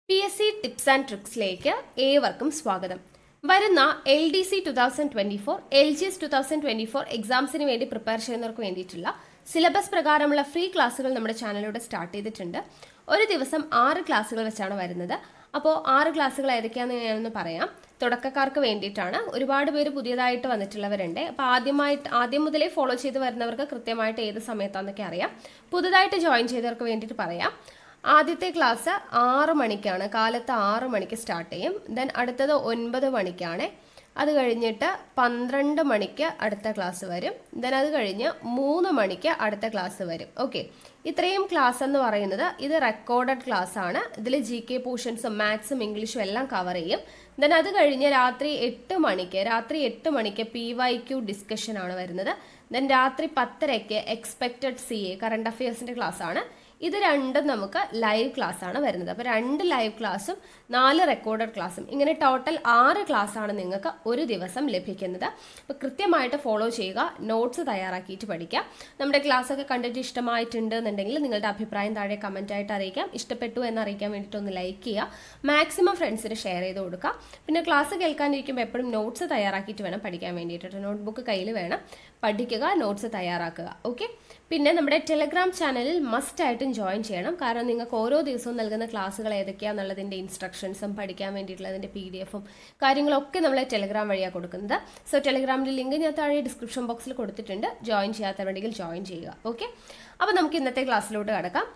P S C tips and ട്രിക്സിലേക്ക് ഏവർക്കും സ്വാഗതം വരുന്ന L D C two thousand twenty four L G S two thousand twenty four എക്സാംസിന് വേണ്ടി prepare ചെയ്യുന്നവർക്ക് വേണ്ടിയിട്ടുള്ള സിലബസ് പ്രകാരമുള്ള ഫ്രീ ക്ലാസ്സുകൾ നമ്മുടെ ചാനലിലൂടെ സ്റ്റാർട്ട് ചെയ്തിട്ടുണ്ട് ഒരു ദിവസം ആറ് ക്ലാസ്സുകൾ വെച്ചാണ് വരുന്നത് അപ്പോൾ ആറ് ക്ലാസ്സുകൾ ഏതൊക്കെയാണെന്ന് ഞാനൊന്ന് പറയാം തുടക്കക്കാർക്ക് വേണ്ടിയിട്ടാണ് ഒരുപാട് പേര് പുതിയതായിട്ട് വന്നിട്ടുള്ളവരുണ്ട് അപ്പോൾ ആദ്യമായിട്ട് ആദ്യം മുതലേ ഫോളോ ചെയ്ത് വരുന്നവർക്ക് കൃത്യമായിട്ട് ഏത് സമയത്താണെന്നൊക്കെ അറിയാം പുതുതായിട്ട് ജോയിൻ ചെയ്തവർക്ക് വേണ്ടിയിട്ട് പറയാം ആദ്യത്തെ ക്ലാസ് ആറ് മണിക്കാണ് കാലത്ത് ആറ് മണിക്ക് സ്റ്റാർട്ട് ചെയ്യും ദെൻ അടുത്തത് ഒൻപത് മണിക്കാണ് അത് കഴിഞ്ഞിട്ട് പന്ത്രണ്ട് മണിക്ക് അടുത്ത ക്ലാസ് വരും ദെൻ അത് കഴിഞ്ഞ് മൂന്ന് മണിക്ക് അടുത്ത ക്ലാസ് വരും ഓക്കെ ഇത്രയും ക്ലാസ് എന്ന് പറയുന്നത് ഇത് റെക്കോർഡഡ് ക്ലാസ് ആണ് ഇതിൽ ജി കെ പോർഷൻസും മാത്സും ഇംഗ്ലീഷും എല്ലാം കവർ ചെയ്യും ദെൻ അത് കഴിഞ്ഞ് രാത്രി എട്ട് മണിക്ക് രാത്രി എട്ട് മണിക്ക് പി വൈ ക്യു ഡിസ്കഷൻ ആണ് വരുന്നത് ദെൻ രാത്രി പത്തരയ്ക്ക് എക്സ്പെക്റ്റഡ് സി എ കറണ്ട് അഫയേഴ്സിന്റെ ക്ലാസ് ആണ് ഇത് രണ്ടും നമുക്ക് ലൈവ് ക്ലാസ് ആണ് വരുന്നത് അപ്പോൾ രണ്ട് ലൈവ് ക്ലാസ്സും നാല് റെക്കോർഡഡ് ക്ലാസ്സും ഇങ്ങനെ ടോട്ടൽ ആറ് ക്ലാസ് ആണ് നിങ്ങൾക്ക് ഒരു ദിവസം ലഭിക്കുന്നത് അപ്പോൾ കൃത്യമായിട്ട് ഫോളോ ചെയ്യുക നോട്ട്സ് തയ്യാറാക്കിയിട്ട് പഠിക്കാം നമ്മുടെ ക്ലാസ് ഒക്കെ കണ്ടിട്ട് ഇഷ്ടമായിട്ടുണ്ട് എന്നുണ്ടെങ്കിൽ നിങ്ങളുടെ അഭിപ്രായം താഴെ കമൻ്റ് ആയിട്ട് അറിയിക്കാം ഇഷ്ടപ്പെട്ടു എന്ന് അറിയിക്കാൻ വേണ്ടിയിട്ട് ഒന്ന് ലൈക്ക് ചെയ്യുക മാക്സിമം ഫ്രണ്ട്സിന് ഷെയർ ചെയ്ത് കൊടുക്കുക പിന്നെ ക്ലാസ് കേൾക്കാനിരിക്കുമ്പോൾ എപ്പോഴും നോട്ട്സ് തയ്യാറാക്കിയിട്ട് വേണം പഠിക്കാൻ വേണ്ടിയിട്ട് നോട്ട്ബുക്ക് കയ്യിൽ വേണം പഠിക്കുക നോട്ട്സ് തയ്യാറാക്കുക ഓക്കെ പിന്നെ നമ്മുടെ ടെലഗ്രാം ചാനലിൽ മസ്റ്റ് ആയിട്ടും ജോയിൻ ചെയ്യണം കാരണം നിങ്ങൾക്ക് ഓരോ ദിവസവും നൽകുന്ന ക്ലാസ്സുകൾ ഏതൊക്കെയാണെന്നുള്ളതിൻ്റെ ഇൻസ്ട്രക്ഷൻസും പഠിക്കാൻ വേണ്ടിയിട്ടുള്ളതിൻ്റെ പി ഡി എഫും കാര്യങ്ങളൊക്കെ നമ്മൾ ടെലഗ്രാം വഴിയാണ് കൊടുക്കുന്നത് സോ ടെലഗ്രാമിൻ്റെ ലിങ്ക് ഞാൻ താഴെ ഡിസ്ക്രിപ്ഷൻ ബോക്സിൽ കൊടുത്തിട്ടുണ്ട് ജോയിൻ ചെയ്യാത്തവരുണ്ടെങ്കിൽ ജോയിൻ ചെയ്യുക ഓക്കെ അപ്പോൾ നമുക്ക് ഇന്നത്തെ ക്ലാസ്സിലോട്ട് കടക്കാം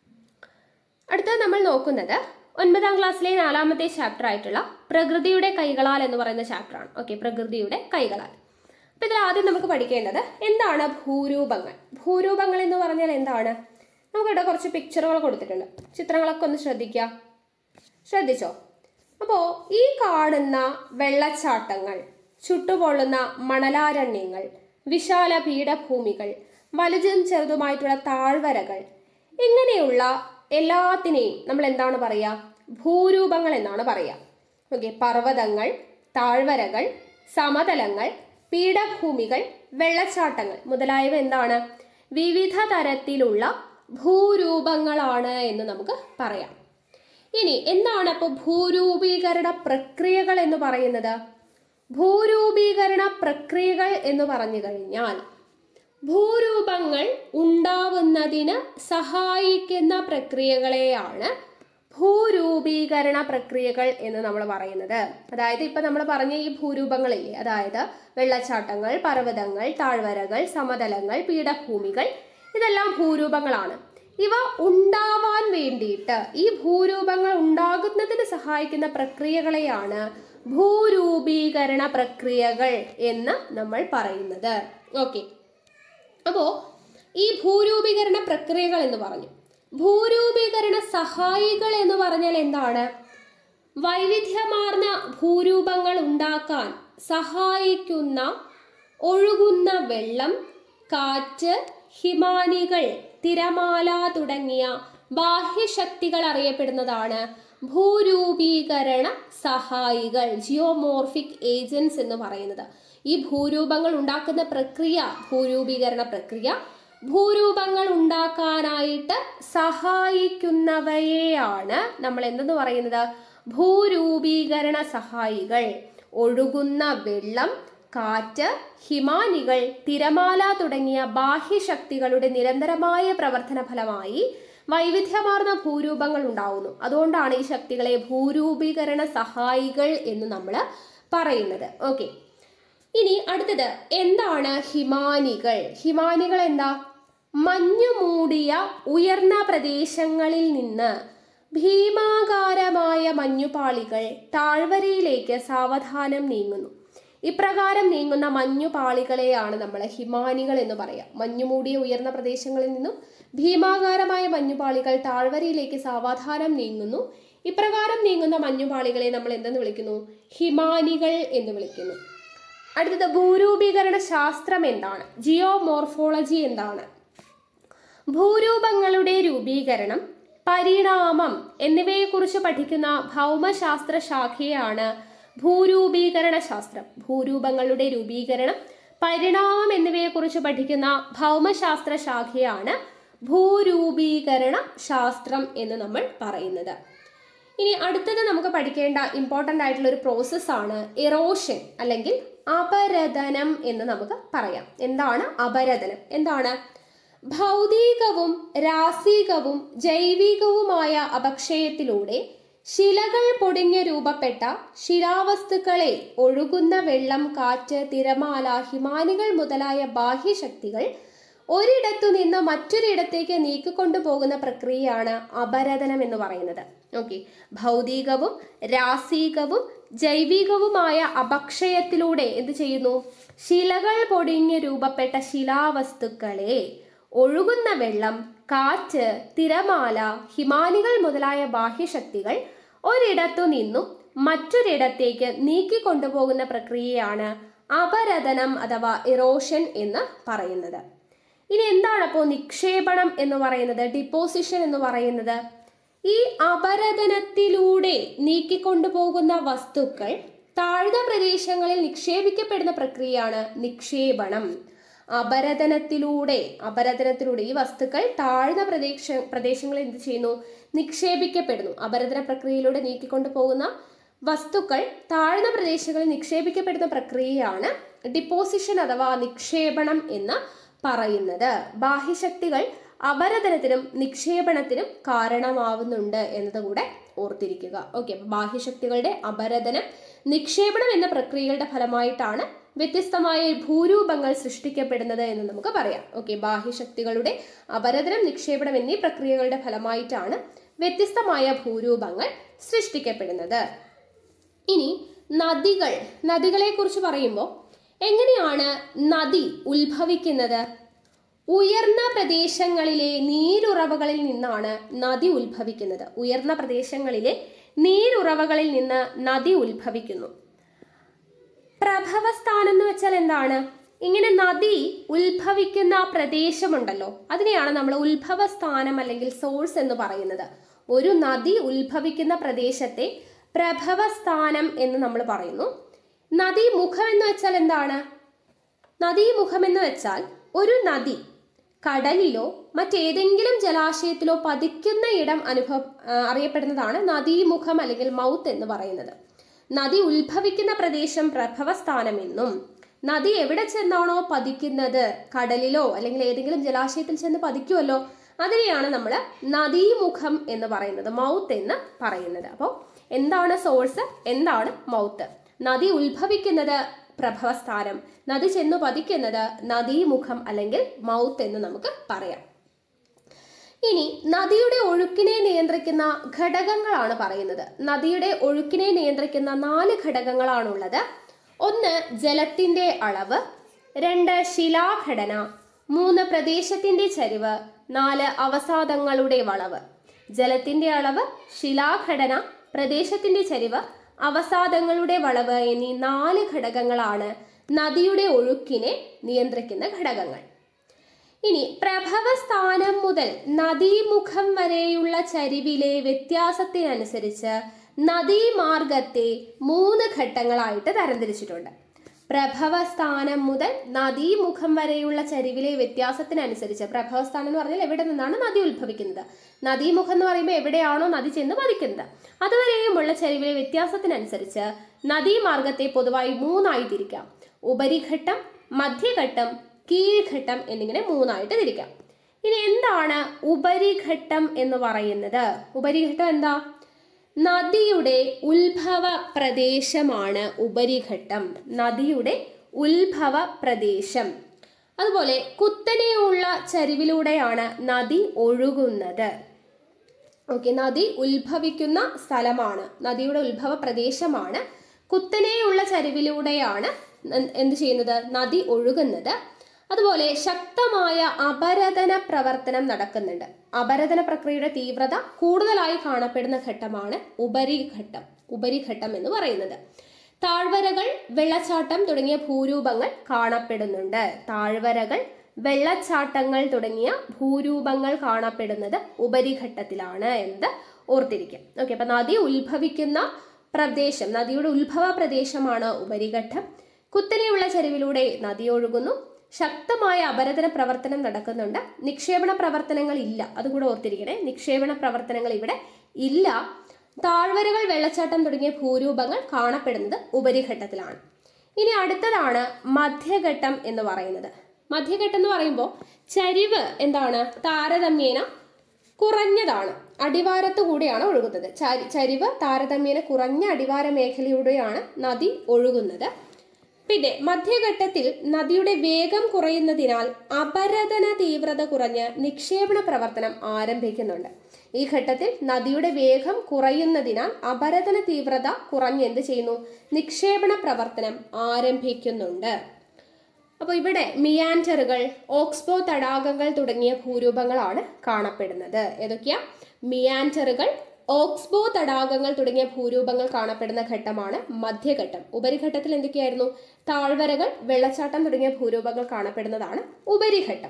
അടുത്തത് നമ്മൾ നോക്കുന്നത് ഒൻപതാം ക്ലാസ്സിലെ നാലാമത്തെ ചാപ്റ്റർ ആയിട്ടുള്ള പ്രകൃതിയുടെ കൈകളാൽ എന്ന് പറയുന്ന ചാപ്റ്ററാണ് ഓക്കെ പ്രകൃതിയുടെ കൈകളാൽ അപ്പോൾ ഇതിൽ ആദ്യം നമുക്ക് പഠിക്കേണ്ടത് എന്താണ് ഭൂരൂപങ്ങൾ ഭൂരൂപങ്ങൾ എന്ന് പറഞ്ഞാൽ എന്താണ് നമുക്കിവിടെ കുറച്ച് പിക്ചറുകൾ കൊടുത്തിട്ടുണ്ട് ചിത്രങ്ങളൊക്കെ ഒന്ന് ശ്രദ്ധിക്കുക ശ്രദ്ധിച്ചോ അപ്പോൾ ഈ കാണുന്ന വെള്ളച്ചാട്ടങ്ങൾ ചുട്ടുപൊള്ളുന്ന മണലാരണ്യങ്ങൾ വിശാല പീഠഭൂമികൾ വലുതും ചെറുതുമായിട്ടുള്ള താഴ്വരകൾ ഇങ്ങനെയുള്ള എല്ലാത്തിനെയും നമ്മൾ എന്താണ് പറയുക ഭൂരൂപങ്ങൾ എന്നാണ് പറയുക ഓക്കെ പർവ്വതങ്ങൾ താഴ്വരകൾ സമതലങ്ങൾ പീഠഭൂമികൾ വെള്ളച്ചാട്ടങ്ങൾ മുതലായവ എന്താണ് വിവിധ തരത്തിലുള്ള ഭൂരൂപങ്ങളാണ് എന്ന് നമുക്ക് പറയാം ഇനി എന്താണ് അപ്പോൾ ഭൂരൂപീകരണ പ്രക്രിയകൾ എന്ന് പറയുന്നത് ഭൂരൂപീകരണ പ്രക്രിയകൾ എന്ന് പറഞ്ഞു കഴിഞ്ഞാൽ ഭൂരൂപങ്ങൾ ഉണ്ടാവുന്നതിന് സഹായിക്കുന്ന പ്രക്രിയകളെയാണ് ഭൂരൂപീകരണ പ്രക്രിയകൾ എന്ന് നമ്മൾ പറയുന്നത് അതായത് ഇപ്പൊ നമ്മൾ പറഞ്ഞ ഈ ഭൂരൂപങ്ങളില്ലേ അതായത് വെള്ളച്ചാട്ടങ്ങൾ പർവ്വതങ്ങൾ താഴ്വരകൾ സമതലങ്ങൾ പീഠഭൂമികൾ ഇതെല്ലാം ഭൂരൂപങ്ങളാണ് ഇവ ഉണ്ടാവാൻ വേണ്ടിയിട്ട് ഈ ഭൂരൂപങ്ങൾ ഉണ്ടാകുന്നതിന് സഹായിക്കുന്ന പ്രക്രിയകളെയാണ് ഭൂരൂപീകരണ പ്രക്രിയകൾ എന്ന് നമ്മൾ പറയുന്നത് ഓക്കെ അപ്പോൾ ഈ ഭൂരൂപീകരണ പ്രക്രിയകൾ എന്ന് പറഞ്ഞു ഭൂരൂപീകരണ സഹായികൾ എന്ന് പറഞ്ഞാൽ എന്താണ് വൈവിധ്യമാർന്ന ഭൂരൂപങ്ങൾ ഉണ്ടാക്കാൻ സഹായിക്കുന്ന ഒഴുകുന്ന വെള്ളം കാറ്റ് ഹിമാനികൾ തിരമാല തുടങ്ങിയ ബാഹ്യശക്തികൾ അറിയപ്പെടുന്നതാണ് ഭൂരൂപീകരണ സഹായികൾ ജിയോമോർഫിക് ഏജൻസ് എന്ന് പറയുന്നത് ഈ ഭൂരൂപങ്ങൾ ഉണ്ടാക്കുന്ന പ്രക്രിയ ഭൂരൂപീകരണ പ്രക്രിയ ഭൂരൂപങ്ങൾ ഉണ്ടാക്കാനായിട്ട് സഹായിക്കുന്നവയെയാണ് നമ്മൾ എന്തെന്ന് പറയുന്നത് ഭൂരൂപീകരണ സഹായികൾ ഒഴുകുന്ന വെള്ളം കാറ്റ് ഹിമാനികൾ തിരമാല തുടങ്ങിയ ബാഹ്യശക്തികളുടെ നിരന്തരമായ പ്രവർത്തന ഫലമായി വൈവിധ്യമാർന്ന ഭൂരൂപങ്ങൾ ഉണ്ടാവുന്നു അതുകൊണ്ടാണ് ഈ ശക്തികളെ ഭൂരൂപീകരണ സഹായികൾ എന്ന് നമ്മൾ പറയുന്നത് ഓക്കെ ഇനി അടുത്തത് എന്താണ് ഹിമാനികൾ ഹിമാനികൾ എന്താ മഞ്ഞു മൂടിയ ഉയർന്ന പ്രദേശങ്ങളിൽ നിന്ന് ഭീമാകാരമായ മഞ്ഞുപാളികൾ താഴ്വരയിലേക്ക് സാവധാനം നീങ്ങുന്നു ഇപ്രകാരം നീങ്ങുന്ന മഞ്ഞുപാളികളെയാണ് നമ്മൾ ഹിമാനികൾ എന്ന് പറയാം മഞ്ഞുമൂടിയ ഉയർന്ന പ്രദേശങ്ങളിൽ നിന്നും ഭീമാകാരമായ മഞ്ഞുപാളികൾ താഴ്വരയിലേക്ക് സാവധാനം നീങ്ങുന്നു ഇപ്രകാരം നീങ്ങുന്ന മഞ്ഞുപാളികളെ നമ്മൾ എന്തെന്ന് വിളിക്കുന്നു ഹിമാനികൾ എന്ന് വിളിക്കുന്നു അടുത്തത് ഭൂരൂപീകരണ ശാസ്ത്രം എന്താണ് ജിയോമോർഫോളജി എന്താണ് ഭൂരൂപങ്ങളുടെ രൂപീകരണം പരിണാമം എന്നിവയെക്കുറിച്ച് പഠിക്കുന്ന ഭൗമശാസ്ത്ര ശാഖയാണ് ഭൂരൂപീകരണ ശാസ്ത്രം ഭൂരൂപങ്ങളുടെ രൂപീകരണം പരിണാമം എന്നിവയെക്കുറിച്ച് പഠിക്കുന്ന ഭൗമശാസ്ത്ര ശാഖയാണ് ഭൂരൂപീകരണ ശാസ്ത്രം എന്ന് നമ്മൾ പറയുന്നത് ഇനി അടുത്തത് നമുക്ക് പഠിക്കേണ്ട ഇമ്പോർട്ടൻ്റ് ആയിട്ടുള്ള ഒരു പ്രോസസ്സാണ് ഇറോഷൻ അല്ലെങ്കിൽ അപരദനം എന്ന് നമുക്ക് പറയാം എന്താണ് അപരദനം എന്താണ് ഭൗതികവും രാസികവും ജൈവികവുമായ അപക്ഷയത്തിലൂടെ ശിലകൾ പൊടിഞ്ഞ് രൂപപ്പെട്ട ശിലാവസ്തുക്കളെ ഒഴുകുന്ന വെള്ളം കാറ്റ് തിരമാല ഹിമാനികൾ മുതലായ ബാഹ്യശക്തികൾ ഒരിടത്തു നിന്ന് മറ്റൊരിടത്തേക്ക് നീക്കിക്കൊണ്ടു പോകുന്ന പ്രക്രിയയാണ് അപരദനം എന്ന് പറയുന്നത് ഓക്കെ ഭൗതികവും രാസികവും ജൈവികവുമായ അപക്ഷയത്തിലൂടെ എന്ത് ചെയ്യുന്നു ശിലകൾ പൊടിഞ്ഞ് രൂപപ്പെട്ട ശിലാവസ്തുക്കളെ ഒഴുകുന്ന വെള്ളം കാറ്റ് തിരമാല ഹിമാനികൾ മുതലായ ബാഹ്യശക്തികൾ ഒരിടത്തു നിന്നും മറ്റൊരിടത്തേക്ക് നീക്കിക്കൊണ്ടുപോകുന്ന പ്രക്രിയയാണ് അപരദനം അഥവാ ഇറോഷൻ എന്ന് പറയുന്നത് ഇനി എന്താണ് അപ്പോൾ നിക്ഷേപണം എന്ന് പറയുന്നത് ഡിപ്പോസിഷൻ എന്ന് പറയുന്നത് ഈ അപരദനത്തിലൂടെ നീക്കിക്കൊണ്ടുപോകുന്ന വസ്തുക്കൾ താഴ്ന്ന പ്രദേശങ്ങളിൽ നിക്ഷേപിക്കപ്പെടുന്ന പ്രക്രിയയാണ് നിക്ഷേപണം അപരദനത്തിലൂടെ അപരദനത്തിലൂടെ ഈ വസ്തുക്കൾ താഴ്ന്ന പ്രദേശ പ്രദേശങ്ങളിൽ എന്ത് ചെയ്യുന്നു നിക്ഷേപിക്കപ്പെടുന്നു അപരദന പ്രക്രിയയിലൂടെ നീക്കിക്കൊണ്ടു പോകുന്ന വസ്തുക്കൾ താഴ്ന്ന പ്രദേശങ്ങളിൽ നിക്ഷേപിക്കപ്പെടുന്ന പ്രക്രിയയാണ് ഡിപ്പോസിഷൻ അഥവാ നിക്ഷേപണം എന്ന് പറയുന്നത് ബാഹ്യശക്തികൾ അപരദനത്തിനും നിക്ഷേപണത്തിനും കാരണമാവുന്നുണ്ട് എന്നത് കൂടെ ഓർത്തിരിക്കുക ഓക്കെ അപ്പൊ ബാഹ്യശക്തികളുടെ അപരദനം നിക്ഷേപണം എന്ന പ്രക്രിയകളുടെ ഫലമായിട്ടാണ് വ്യത്യസ്തമായ ഭൂരൂപങ്ങൾ സൃഷ്ടിക്കപ്പെടുന്നത് എന്ന് നമുക്ക് പറയാം ഓക്കെ ബാഹ്യശക്തികളുടെ അപരദനം നിക്ഷേപണം എന്നീ പ്രക്രിയകളുടെ ഫലമായിട്ടാണ് വ്യത്യസ്തമായ ഭൂരൂപങ്ങൾ സൃഷ്ടിക്കപ്പെടുന്നത് ഇനി നദികൾ നദികളെ കുറിച്ച് പറയുമ്പോൾ എങ്ങനെയാണ് നദി ഉത്ഭവിക്കുന്നത് ഉയർന്ന പ്രദേശങ്ങളിലെ നീരുറവകളിൽ നിന്നാണ് നദി ഉത്ഭവിക്കുന്നത് ഉയർന്ന പ്രദേശങ്ങളിലെ നീരുറവകളിൽ നിന്ന് നദി ഉത്ഭവിക്കുന്നു പ്രഭവസ്ഥാനം എന്ന് വെച്ചാൽ എന്താണ് ഇങ്ങനെ നദി ഉത്ഭവിക്കുന്ന പ്രദേശമുണ്ടല്ലോ അതിനെയാണ് നമ്മൾ ഉത്ഭവസ്ഥാനം അല്ലെങ്കിൽ സോഴ്സ് എന്ന് പറയുന്നത് ഒരു നദി ഉത്ഭവിക്കുന്ന പ്രദേശത്തെ പ്രഭവസ്ഥാനം എന്ന് നമ്മൾ പറയുന്നു നദീമുഖം എന്ന് വെച്ചാൽ എന്താണ് നദീമുഖം എന്ന് വെച്ചാൽ ഒരു നദി കടലിലോ മറ്റേതെങ്കിലും ജലാശയത്തിലോ പതിക്കുന്ന ഇടം അനുഭവ ആ, അറിയപ്പെടുന്നതാണ് നദീമുഖം അല്ലെങ്കിൽ മൗത്ത് എന്ന് പറയുന്നത് നദി ഉത്ഭവിക്കുന്ന പ്രദേശം പ്രഭവസ്ഥാനം എന്നും നദി എവിടെ ചെന്നാണോ പതിക്കുന്നത് കടലിലോ അല്ലെങ്കിൽ ഏതെങ്കിലും ജലാശയത്തിൽ ചെന്ന് പതിക്കുമല്ലോ അതിനെയാണ് നമ്മൾ നദീമുഖം എന്ന് പറയുന്നത് മൗത്ത് എന്ന് പറയുന്നത് അപ്പോൾ എന്താണ് സോഴ്സ് എന്താണ് മൗത്ത് നദി ഉത്ഭവിക്കുന്നത് പ്രഭവസ്ഥാനം നദി ചെന്നു പതിക്കുന്നത് നദീമുഖം അല്ലെങ്കിൽ മൗത്ത് എന്ന് നമുക്ക് പറയാം ഇനി നദിയുടെ ഒഴുക്കിനെ നിയന്ത്രിക്കുന്ന ഘടകങ്ങളാണ് പറയുന്നത് നദിയുടെ ഒഴുക്കിനെ നിയന്ത്രിക്കുന്ന നാല് ഘടകങ്ങളാണുള്ളത് ഒന്ന് ജലത്തിന്റെ അളവ് രണ്ട് ശിലാഘടന മൂന്ന് പ്രദേശത്തിന്റെ ചരിവ് നാല് അവസാദങ്ങളുടെ വളവ് ജലത്തിന്റെ അളവ് ശിലാഘടന പ്രദേശത്തിന്റെ ചരിവ് അവസാദങ്ങളുടെ വളവ് എന്നീ നാല് ഘടകങ്ങളാണ് നദിയുടെ ഒഴുക്കിനെ നിയന്ത്രിക്കുന്ന ഘടകങ്ങൾ ഇനി പ്രഭവസ്ഥാനം മുതൽ നദീമുഖം വരെയുള്ള ചരിവിലെ വ്യത്യാസത്തിനനുസരിച്ച് നദീമാർഗത്തെ മൂന്ന് ഘട്ടങ്ങളായിട്ട് തരംതിരിച്ചിട്ടുണ്ട് പ്രഭവസ്ഥാനം മുതൽ നദീമുഖം വരെയുള്ള ചരിവിലെ വ്യത്യാസത്തിനനുസരിച്ച് പ്രഭവസ്ഥാനം എന്ന് പറഞ്ഞാൽ എവിടെ നിന്നാണ് നദി ഉത്ഭവിക്കുന്നത് നദീമുഖം എന്ന് പറയുമ്പോൾ എവിടെയാണോ നദി ചെന്ന് പതിക്കുന്നത് അതുവരെയുമുള്ള ചരിവിലെ വ്യത്യാസത്തിനനുസരിച്ച് നദീമാർഗത്തെ പൊതുവായി മൂന്നായി തിരിക്കാം ഉപരിഘട്ടം മധ്യഘട്ടം കീഴ്ഘട്ടം എന്നിങ്ങനെ മൂന്നായിട്ട് തിരിക്കാം ഇനി എന്താണ് ഉപരിഘട്ടം എന്ന് പറയുന്നത് ഉപരിഘട്ടം എന്താ നദിയുടെ ഉത്ഭവ പ്രദേശമാണ് ഉപരിഘട്ടം നദിയുടെ ഉത്ഭവ പ്രദേശം അതുപോലെ കുത്തനെയുള്ള ചരിവിലൂടെയാണ് നദി ഒഴുകുന്നത് ഓക്കെ നദി ഉത്ഭവിക്കുന്ന സ്ഥലമാണ് നദിയുടെ ഉത്ഭവ പ്രദേശമാണ് കുത്തനെയുള്ള ചരിവിലൂടെയാണ് ന- എന്ത് ചെയ്യുന്നത് നദി ഒഴുകുന്നത് അതുപോലെ ശക്തമായ അപരദന പ്രവർത്തനം നടക്കുന്നുണ്ട് അപരദന പ്രക്രിയയുടെ തീവ്രത കൂടുതലായി കാണപ്പെടുന്ന ഘട്ടമാണ് ഉപരിഘട്ടം ഉപരിഘട്ടം എന്ന് പറയുന്നത് താഴ്വരകൾ വെള്ളച്ചാട്ടം തുടങ്ങിയ ഭൂരൂപങ്ങൾ കാണപ്പെടുന്നുണ്ട് താഴ്വരകൾ വെള്ളച്ചാട്ടങ്ങൾ തുടങ്ങിയ ഭൂരൂപങ്ങൾ കാണപ്പെടുന്നത് ഉപരിഘട്ടത്തിലാണ് എന്നത് ഓർത്തിരിക്കാം ഓക്കെ അപ്പൊ നദി ഉത്ഭവിക്കുന്ന പ്രദേശം നദിയുടെ ഉത്ഭവ പ്രദേശമാണ് ഉപരിഘട്ടം കുത്തനെയുള്ള ചരിവിലൂടെ നദി ഒഴുകുന്നു ശക്തമായ അപരദന പ്രവർത്തനം നടക്കുന്നുണ്ട് നിക്ഷേപണ പ്രവർത്തനങ്ങൾ ഇല്ല അതുകൂടെ ഓർത്തിരിക്കണേ നിക്ഷേപണ പ്രവർത്തനങ്ങൾ ഇവിടെ ഇല്ല താഴ്വരകൾ വെള്ളച്ചാട്ടം തുടങ്ങിയ ഭൂരൂപങ്ങൾ കാണപ്പെടുന്നത് ഉപരിഘട്ടത്തിലാണ് ഇനി അടുത്തതാണ് മധ്യഘട്ടം എന്ന് പറയുന്നത് മധ്യഘട്ടം എന്ന് പറയുമ്പോൾ ചരിവ് എന്താണ് താരതമ്യേന കുറഞ്ഞതാണ് അടിവാരത്തു കൂടിയാണ് ഒഴുകുന്നത് ചരി- ചരിവ് താരതമ്യേന കുറഞ്ഞ അടിവാര മേഖലയിലൂടെയാണ് നദി ഒഴുകുന്നത് പിന്നെ മധ്യഘട്ടത്തിൽ നദിയുടെ വേഗം കുറയുന്നതിനാൽ അപരദന തീവ്രത കുറഞ്ഞ് നിക്ഷേപണ പ്രവർത്തനം ആരംഭിക്കുന്നുണ്ട് ഈ ഘട്ടത്തിൽ നദിയുടെ വേഗം കുറയുന്നതിനാൽ അപരദന തീവ്രത കുറഞ്ഞ് എന്ത് ചെയ്യുന്നു നിക്ഷേപണ പ്രവർത്തനം ആരംഭിക്കുന്നുണ്ട് അപ്പോൾ ഇവിടെ മിയാൻഡറുകൾ ഓക്സ്ബോ തടാകങ്ങൾ തുടങ്ങിയ ഭൂരൂപങ്ങളാണ് കാണപ്പെടുന്നത് ഏതൊക്കെയാ മിയാൻഡറുകൾ ഓക്സ്ബോ തടാകങ്ങൾ തുടങ്ങിയ ഭൂരൂപങ്ങൾ കാണപ്പെടുന്ന ഘട്ടമാണ് മധ്യഘട്ടം ഉപരിഘട്ടത്തിൽ എന്തൊക്കെയായിരുന്നു താഴ്വരകൾ വെള്ളച്ചാട്ടം തുടങ്ങിയ ഭൂരൂപങ്ങൾ കാണപ്പെടുന്നതാണ് ഉപരിഘട്ടം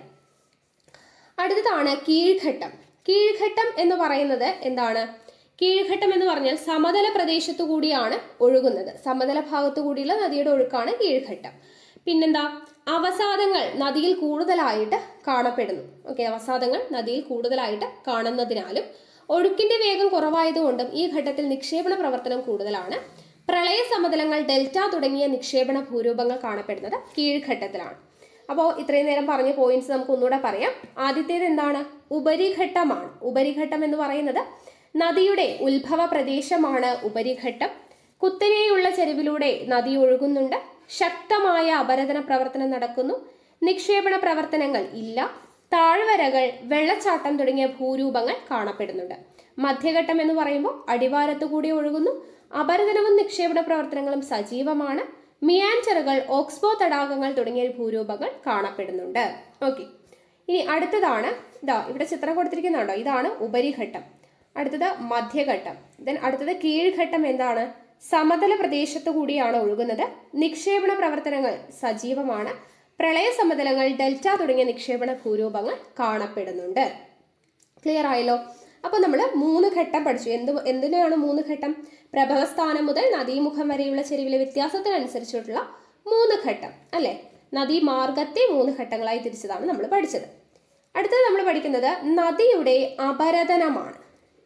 അടുത്തതാണ് കീഴ്ഘട്ടം കീഴ്ഘട്ടം എന്ന് പറയുന്നത് എന്താണ് കീഴ്ഘട്ടം എന്ന് പറഞ്ഞാൽ സമതല പ്രദേശത്തു കൂടിയാണ് ഒഴുകുന്നത് സമതല ഭാഗത്തു കൂടിയുള്ള നദിയുടെ ഒഴുക്കാണ് കീഴ്ഘട്ടം പിന്നെന്താ അവസാദങ്ങൾ നദിയിൽ കൂടുതലായിട്ട് കാണപ്പെടുന്നു ഓക്കെ അവസാദങ്ങൾ നദിയിൽ കൂടുതലായിട്ട് കാണുന്നതിനാലും ഒഴുക്കിന്റെ വേഗം കുറവായതുകൊണ്ടും ഈ ഘട്ടത്തിൽ നിക്ഷേപണ പ്രവർത്തനം കൂടുതലാണ് പ്രളയ സമതലങ്ങൾ ഡെൽറ്റ തുടങ്ങിയ നിക്ഷേപണ ഭൂരൂപങ്ങൾ കാണപ്പെടുന്നത് കീഴ്ഘട്ടത്തിലാണ് അപ്പോൾ ഇത്രയും നേരം പറഞ്ഞ പോയിന്റ്സ് നമുക്ക് ഒന്നുകൂടെ പറയാം ആദ്യത്തേത് എന്താണ് ഉപരിഘട്ടമാണ് ഉപരിഘട്ടം എന്ന് പറയുന്നത് നദിയുടെ ഉത്ഭവ പ്രദേശമാണ് ഉപരിഘട്ടം കുത്തനെയുള്ള ചെരുവിലൂടെ നദി ഒഴുകുന്നുണ്ട് ശക്തമായ അപരദന പ്രവർത്തനം നടക്കുന്നു നിക്ഷേപണ പ്രവർത്തനങ്ങൾ ഇല്ല താഴ്വരകൾ വെള്ളച്ചാട്ടം തുടങ്ങിയ ഭൂരൂപങ്ങൾ കാണപ്പെടുന്നുണ്ട് മധ്യഘട്ടം എന്ന് പറയുമ്പോൾ അടിവാരത്തു കൂടി ഒഴുകുന്നു അപരദനവും നിക്ഷേപണ പ്രവർത്തനങ്ങളും സജീവമാണ് മിയാൻചറുകൾ ഓക്സ്ബോ തടാകങ്ങൾ തുടങ്ങിയ ഭൂരൂപങ്ങൾ കാണപ്പെടുന്നുണ്ട് ഓക്കെ ഇനി അടുത്തതാണ് ഇതാ ഇവിടെ ചിത്രം കൊടുത്തിരിക്കുന്നുണ്ടോ ഇതാണ് ഉപരിഘട്ടം അടുത്തത് മധ്യഘട്ടം ദെൻ അടുത്തത് കീഴ്ഘട്ടം എന്താണ് സമതല പ്രദേശത്തു കൂടിയാണ് ഒഴുകുന്നത് നിക്ഷേപണ പ്രവർത്തനങ്ങൾ സജീവമാണ് പ്രളയ സമതലങ്ങൾ ഡെൽറ്റ തുടങ്ങിയ നിക്ഷേപണ ഭൂരൂപങ്ങൾ കാണപ്പെടുന്നുണ്ട് ക്ലിയർ ആയല്ലോ അപ്പോൾ നമ്മൾ മൂന്ന് ഘട്ടം പഠിച്ചു എന്ത് എന്തിനാണ് മൂന്ന് ഘട്ടം പ്രഭവസ്ഥാനം മുതൽ നദീമുഖം വരെയുള്ള ചെരുവിലെ വ്യത്യാസത്തിനനുസരിച്ചിട്ടുള്ള മൂന്ന് ഘട്ടം അല്ലേ നദീമാർഗത്തെ മൂന്ന് ഘട്ടങ്ങളായി തിരിച്ചതാണ് നമ്മൾ പഠിച്ചത് അടുത്തത് നമ്മൾ പഠിക്കുന്നത് നദിയുടെ അപരദനമാണ്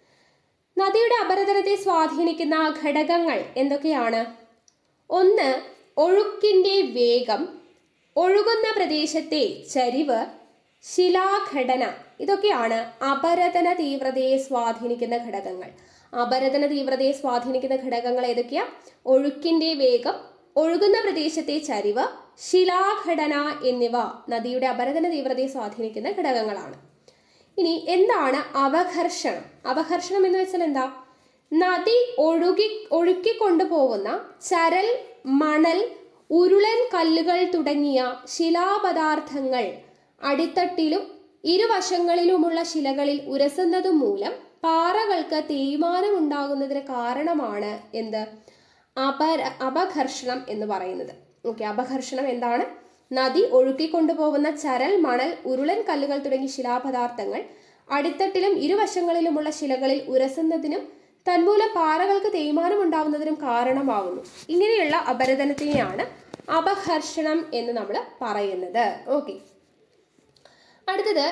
നദിയുടെ അപരദനത്തെ സ്വാധീനിക്കുന്ന ഘടകങ്ങൾ എന്തൊക്കെയാണ് ഒന്ന് ഒഴുക്കിന്റെ വേഗം ഒഴുകുന്ന പ്രദേശത്തെ ചരിവ് ശിലാഘടന ഇതൊക്കെയാണ് അപരദന തീവ്രതയെ സ്വാധീനിക്കുന്ന ഘടകങ്ങൾ അപരദന തീവ്രതയെ സ്വാധീനിക്കുന്ന ഘടകങ്ങൾ ഏതൊക്കെയാ ഒഴുക്കിന്റെ വേഗം ഒഴുകുന്ന പ്രദേശത്തെ ചരിവ് ശിലാഘടന എന്നിവ നദിയുടെ അപരദന തീവ്രതയെ സ്വാധീനിക്കുന്ന ഘടകങ്ങളാണ് ഇനി എന്താണ് അവഘർഷണം അവഘർഷണം എന്ന് വെച്ചാൽ എന്താ നദി ഒഴുകി ഒഴുക്കിക്കൊണ്ടുപോകുന്ന ചരൽ മണൽ ഉരുളൻ കല്ലുകൾ തുടങ്ങിയ ശിലാപദാർത്ഥങ്ങൾ അടിത്തട്ടിലും ഇരുവശങ്ങളിലുമുള്ള ശിലകളിൽ ഉരസുന്നത് മൂലം പാറകൾക്ക് തേയ്മാനം ഉണ്ടാകുന്നതിന് കാരണമാണ് എന്ത് അപര അപഘർഷണം എന്ന് പറയുന്നത് ഓക്കെ അപഘർഷണം എന്താണ് നദി ഒഴുക്കിക്കൊണ്ടുപോകുന്ന ചരൽ മണൽ ഉരുളൻ കല്ലുകൾ തുടങ്ങിയ ശിലാപദാർത്ഥങ്ങൾ അടിത്തട്ടിലും ഇരുവശങ്ങളിലുമുള്ള ശിലകളിൽ ഉരസുന്നതിനും തന്മൂലം പാറകൾക്ക് തേയ്മാനം ഉണ്ടാവുന്നതിനും കാരണമാകുന്നു ഇങ്ങനെയുള്ള അപരദനത്തിനെയാണ് അപഘർഷണം എന്ന് നമ്മൾ പറയുന്നത് ഓക്കെ അടുത്തത്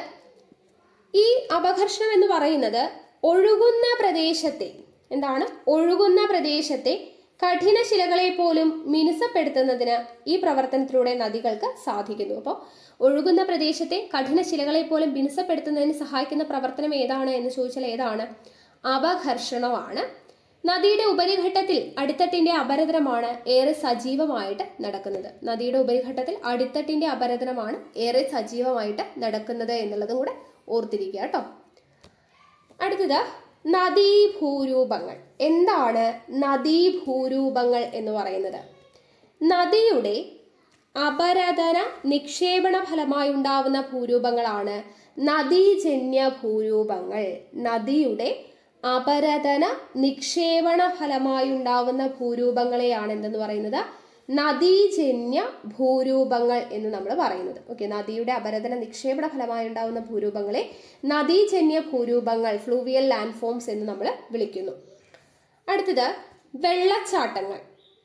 ഈ അപഘർഷണം എന്ന് പറയുന്നത് ഒഴുകുന്ന പ്രദേശത്തെ എന്താണ് ഒഴുകുന്ന പ്രദേശത്തെ കഠിന ശിലകളെ പോലും മിനുസപ്പെടുത്തുന്നതിന് ഈ പ്രവർത്തനത്തിലൂടെ നദികൾക്ക് സാധിക്കുന്നു അപ്പോൾ ഒഴുകുന്ന പ്രദേശത്തെ കഠിന ശിലകളെ പോലും മിനുസപ്പെടുത്തുന്നതിന് സഹായിക്കുന്ന പ്രവർത്തനം ഏതാണ് എന്ന് ചോദിച്ചാൽ ഏതാണ് അപഘർഷണമാണ് നദിയുടെ ഉപരിഘട്ടത്തിൽ അടിത്തട്ടിന്റെ അപരദനമാണ് ഏറെ സജീവമായിട്ട് നടക്കുന്നത് നദിയുടെ ഉപരിഘട്ടത്തിൽ അടിത്തട്ടിന്റെ അപരദനമാണ് ഏറെ സജീവമായിട്ട് നടക്കുന്നത് എന്നുള്ളതും കൂടെ ഓർത്തിരിക്കുക കേട്ടോ അടുത്തത് നദീഭൂരൂപങ്ങൾ എന്താണ് നദീഭൂരൂപങ്ങൾ എന്ന് പറയുന്നത് നദിയുടെ അപരദന നിക്ഷേപണ ഫലമായി ഉണ്ടാവുന്ന ഭൂരൂപങ്ങളാണ് നദീജന്യ ഭൂരൂപങ്ങൾ നദിയുടെ അപരദന നിക്ഷേപണ ഫലമായി ഉണ്ടാവുന്ന ഭൂരൂപങ്ങളെയാണ് എന്തെന്ന് പറയുന്നത് നദീജന്യ ഭൂരൂപങ്ങൾ എന്ന് നമ്മൾ പറയുന്നത് ഓക്കെ നദിയുടെ അപരദന നിക്ഷേപണ ഫലമായി ഉണ്ടാവുന്ന ഭൂരൂപങ്ങളെ നദീജന്യ ഭൂരൂപങ്ങൾ ഫ്ലൂവിയൽ ലാൻഡ് ഫോംസ് എന്ന് നമ്മൾ വിളിക്കുന്നു അടുത്തത് വെള്ളച്ചാട്ടങ്ങൾ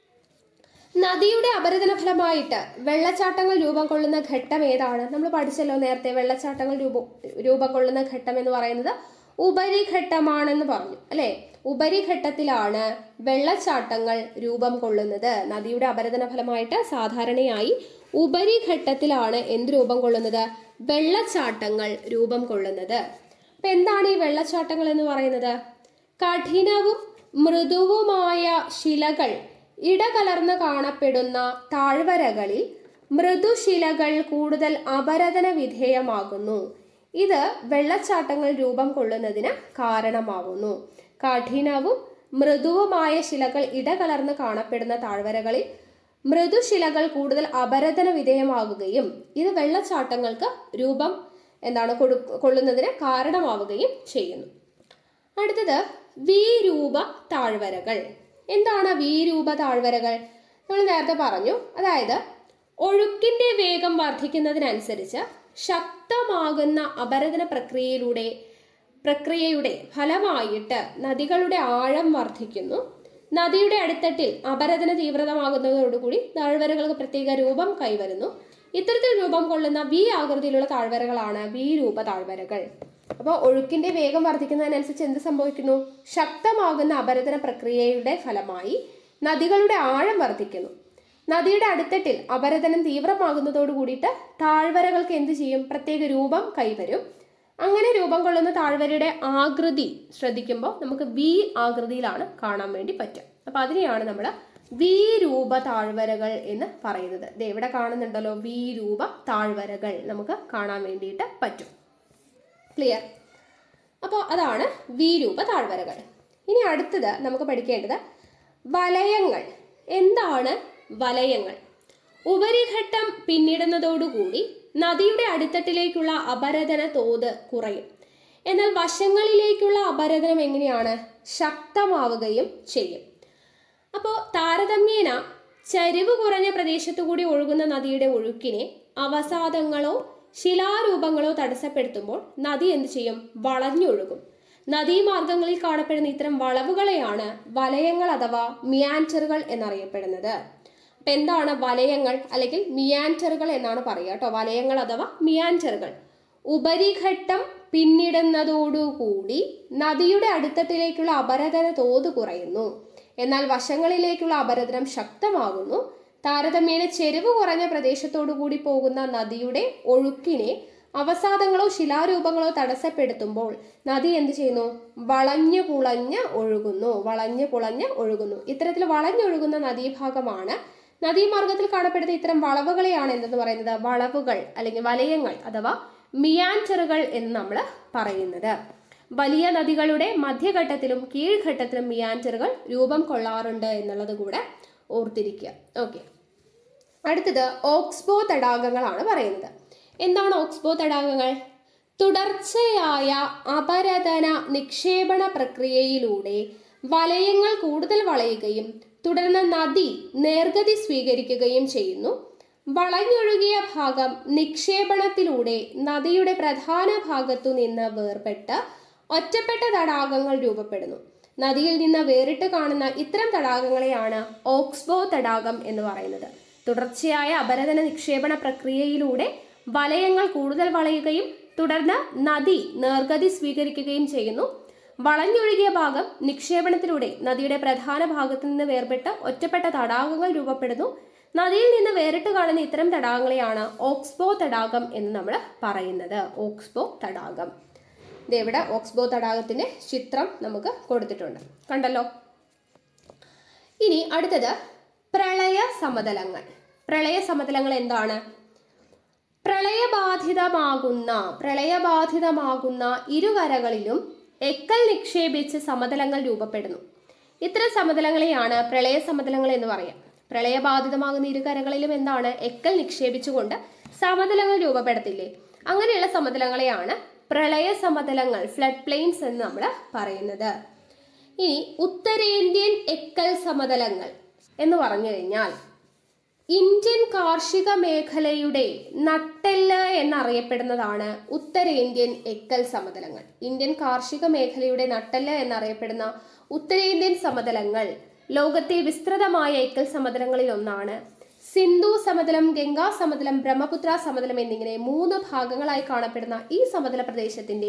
നദിയുടെ അപരദന ഫലമായിട്ട് വെള്ളച്ചാട്ടങ്ങൾ രൂപം കൊള്ളുന്ന ഘട്ടം ഏതാണ് നമ്മൾ പഠിച്ചല്ലോ നേരത്തെ വെള്ളച്ചാട്ടങ്ങൾ രൂപം രൂപം കൊള്ളുന്ന ഘട്ടം എന്ന് പറയുന്നത് ഉപരിഘട്ടമാണെന്ന് പറഞ്ഞു അല്ലെ ഉപരിഘട്ടത്തിലാണ് വെള്ളച്ചാട്ടങ്ങൾ രൂപം കൊള്ളുന്നത് നദിയുടെ അപരദന ഫലമായിട്ട് സാധാരണയായി ഉപരിഘട്ടത്തിലാണ് എന്ത് രൂപം കൊള്ളുന്നത് വെള്ളച്ചാട്ടങ്ങൾ രൂപം കൊള്ളുന്നത് അപ്പൊ എന്താണ് ഈ വെള്ളച്ചാട്ടങ്ങൾ എന്ന് പറയുന്നത് കഠിനവും മൃദുവുമായ ശിലകൾ ഇടകലർന്ന് കാണപ്പെടുന്ന താഴ്വരകളിൽ മൃദുശിലകൾ കൂടുതൽ അപരദന വിധേയമാകുന്നു ഇത് വെള്ളച്ചാട്ടങ്ങൾ രൂപം കൊള്ളുന്നതിന് കാരണമാകുന്നു കഠിനവും മൃദുവുമായ ശിലകൾ ഇടകലർന്ന് കാണപ്പെടുന്ന താഴ്വരകളിൽ മൃദുശിലകൾ കൂടുതൽ അപരദന വിധേയമാകുകയും ഇത് വെള്ളച്ചാട്ടങ്ങൾക്ക് രൂപം എന്താണ് കൊടു കൊള്ളുന്നതിന് കാരണമാവുകയും ചെയ്യുന്നു അടുത്തത് വിരൂപ താഴ്വരകൾ എന്താണ് വിരൂപ താഴ്വരകൾ നമ്മൾ നേരത്തെ പറഞ്ഞു അതായത് ഒഴുക്കിന്റെ വേഗം വർദ്ധിക്കുന്നതിനനുസരിച്ച് ശക്തമാകുന്ന അപരദന പ്രക്രിയയിലൂടെ പ്രക്രിയയുടെ ഫലമായിട്ട് നദികളുടെ ആഴം വർദ്ധിക്കുന്നു നദിയുടെ അടിത്തട്ടിൽ അപരദന തീവ്രതമാകുന്നതോടുകൂടി താഴ്വരകൾക്ക് പ്രത്യേക രൂപം കൈവരുന്നു ഇത്തരത്തിൽ രൂപം കൊള്ളുന്ന വി ആകൃതിയിലുള്ള താഴ്വരകളാണ് വി രൂപ താഴ്വരകൾ അപ്പോൾ ഒഴുക്കിന്റെ വേഗം വർദ്ധിക്കുന്നതിനനുസരിച്ച് എന്ത് സംഭവിക്കുന്നു ശക്തമാകുന്ന അപരദന പ്രക്രിയയുടെ ഫലമായി നദികളുടെ ആഴം വർദ്ധിക്കുന്നു നദിയുടെ അടിത്തട്ടിൽ അപരദനം തീവ്രമാകുന്നതോട് കൂടിയിട്ട് താഴ്വരകൾക്ക് എന്ത് ചെയ്യും പ്രത്യേക രൂപം കൈവരും അങ്ങനെ രൂപം കൊള്ളുന്ന താഴ്വരയുടെ ആകൃതി ശ്രദ്ധിക്കുമ്പോൾ നമുക്ക് വി ആകൃതിയിലാണ് കാണാൻ വേണ്ടി പറ്റുക അപ്പൊ അതിനെയാണ് നമ്മൾ വി രൂപ താഴ്വരകൾ എന്ന് പറയുന്നത് ഇത് എവിടെ കാണുന്നുണ്ടല്ലോ വി രൂപ താഴ്വരകൾ നമുക്ക് കാണാൻ വേണ്ടിയിട്ട് പറ്റും ക്ലിയർ അപ്പോൾ അതാണ് വിരൂപ താഴ്വരകൾ ഇനി അടുത്തത് നമുക്ക് പഠിക്കേണ്ടത് വലയങ്ങൾ എന്താണ് വലയങ്ങൾ ഉപരിഘട്ടം പിന്നിടുന്നതോടുകൂടി നദിയുടെ അടിത്തട്ടിലേക്കുള്ള അപരദന തോത് കുറയും എന്നാൽ വശങ്ങളിലേക്കുള്ള അപരദനം എങ്ങനെയാണ് ശക്തമാവുകയും ചെയ്യും അപ്പോൾ താരതമ്യേന ചരിവ് കുറഞ്ഞ പ്രദേശത്തു കൂടി ഒഴുകുന്ന നദിയുടെ ഒഴുക്കിനെ അവസാദങ്ങളോ ശിലാരൂപങ്ങളോ തടസ്സപ്പെടുത്തുമ്പോൾ നദി എന്ത് ചെയ്യും വളഞ്ഞൊഴുകും നദീമാർഗങ്ങളിൽ കാണപ്പെടുന്ന ഇത്തരം വളവുകളെയാണ് വലയങ്ങൾ അഥവാ മിയാൻറ്ററുകൾ എന്നറിയപ്പെടുന്നത് അപ്പൊ എന്താണ് വലയങ്ങൾ അല്ലെങ്കിൽ മിയാൻറ്ററുകൾ എന്നാണ് പറയുക കേട്ടോ വലയങ്ങൾ അഥവാ മിയാൻറ്ററുകൾ ഉപരിഘട്ടം പിന്നിടുന്നതോടുകൂടി നദിയുടെ അടിത്തട്ടിലേക്കുള്ള അപരദന തോത് കുറയുന്നു എന്നാൽ വശങ്ങളിലേക്കുള്ള അപരദനം ശക്തമാകുന്നു താരതമ്യേന ചെരിവ് കുറഞ്ഞ പ്രദേശത്തോടു കൂടി പോകുന്ന നദിയുടെ ഒഴുക്കിനെ അവസാദങ്ങളോ ശിലാരൂപങ്ങളോ തടസ്സപ്പെടുത്തുമ്പോൾ നദി എന്ത് ചെയ്യുന്നു വളഞ്ഞു പുളഞ്ഞ് ഒഴുകുന്നു വളഞ്ഞു പുളഞ്ഞ് ഒഴുകുന്നു ഇത്തരത്തിൽ വളഞ്ഞൊഴുകുന്ന നദീഭാഗമാണ് നദീമാർഗത്തിൽ കാണപ്പെടുന്ന ഇത്തരം വളവുകളെയാണ് എന്തെന്ന് പറയുന്നത് വളവുകൾ അല്ലെങ്കിൽ വലയങ്ങൾ അഥവാ മിയാൻറ്ററുകൾ എന്ന് നമ്മൾ പറയുന്നത് വലിയ നദികളുടെ മധ്യഘട്ടത്തിലും കീഴ്ഘട്ടത്തിലും മിയാൻറ്ററുകൾ രൂപം കൊള്ളാറുണ്ട് എന്നുള്ളത് കൂടെ ഓർത്തിരിക്കുക ഓക്കെ അടുത്തത് ഓക്സ്ബോ തടാകങ്ങളാണ് പറയുന്നത് എന്താണ് ഓക്സ്ബോ തടാകങ്ങൾ തുടർച്ചയായ അപരതന നിക്ഷേപണ പ്രക്രിയയിലൂടെ വലയങ്ങൾ കൂടുതൽ വളയുകയും തുടർന്ന് നദി നേർഗതി സ്വീകരിക്കുകയും ചെയ്യുന്നു വളഞ്ഞൊഴുകിയ ഭാഗം നിക്ഷേപണത്തിലൂടെ നദിയുടെ പ്രധാന ഭാഗത്തു നിന്ന് വേർപെട്ട് ഒറ്റപ്പെട്ട തടാകങ്ങൾ രൂപപ്പെടുന്നു നദിയിൽ നിന്ന് വേറിട്ട് കാണുന്ന ഇത്തരം തടാകങ്ങളെയാണ് ഓക്സ്ബോ തടാകം എന്ന് പറയുന്നത് തുടർച്ചയായ അപരദന നിക്ഷേപണ പ്രക്രിയയിലൂടെ വലയങ്ങൾ കൂടുതൽ വളയുകയും തുടർന്ന് നദി നേർഗതി സ്വീകരിക്കുകയും ചെയ്യുന്നു വളഞ്ഞൊഴുകിയ ഭാഗം നിക്ഷേപണത്തിലൂടെ നദിയുടെ പ്രധാന ഭാഗത്തു നിന്ന് വേർപെട്ട് ഒറ്റപ്പെട്ട തടാകങ്ങൾ രൂപപ്പെടുന്നു നദിയിൽ നിന്ന് വേറിട്ട് കാണുന്ന ഇത്തരം തടാകങ്ങളെയാണ് ഓക്സ്ബോ തടാകം എന്ന് നമ്മൾ പറയുന്നത് ഓക്സ്ബോ തടാകം ഇതെവിടെ ഓക്സ്ബോ തടാകത്തിന്റെ ചിത്രം നമുക്ക് കൊടുത്തിട്ടുണ്ട് കണ്ടല്ലോ ഇനി അടുത്തത് പ്രളയ സമതലങ്ങൾ പ്രളയ സമതലങ്ങൾ എന്താണ് പ്രളയബാധിതമാകുന്ന പ്രളയബാധിതമാകുന്ന ഇരുകരകളിലും എക്കൽ നിക്ഷേപിച്ച് സമതലങ്ങൾ രൂപപ്പെടുന്നു ഇത്തരം സമതലങ്ങളെയാണ് പ്രളയ സമതലങ്ങൾ എന്ന് പറയാം പ്രളയബാധിതമാകുന്ന ഇരുകരകളിലും എന്താണ് എക്കൽ നിക്ഷേപിച്ചുകൊണ്ട് സമതലങ്ങൾ രൂപപ്പെടുത്തില്ലേ അങ്ങനെയുള്ള സമതലങ്ങളെയാണ് പ്രളയ സമതലങ്ങൾ ഫ്ലഡ് പ്ലെയിൻസ് എന്ന് നമ്മൾ പറയുന്നത് ഇനി ഉത്തരേന്ത്യൻ എക്കൽ സമതലങ്ങൾ എന്ന് പറഞ്ഞു കഴിഞ്ഞാൽ ഇന്ത്യൻ കാർഷിക മേഖലയുടെ നട്ടെല്ല് എന്നറിയപ്പെടുന്നതാണ് ഉത്തരേന്ത്യൻ എക്കൽ സമതലങ്ങൾ ഇന്ത്യൻ കാർഷിക മേഖലയുടെ നട്ടെല്ല് എന്നറിയപ്പെടുന്ന ഉത്തരേന്ത്യൻ സമതലങ്ങൾ ലോകത്തെ വിസ്തൃതമായ എക്കൽ സമതലങ്ങളിൽ ഒന്നാണ് സിന്ധു സമതലം ഗംഗാ സമതലം ബ്രഹ്മപുത്ര സമതലം എന്നിങ്ങനെ മൂന്ന് ഭാഗങ്ങളായി കാണപ്പെടുന്ന ഈ സമതല പ്രദേശത്തിന്റെ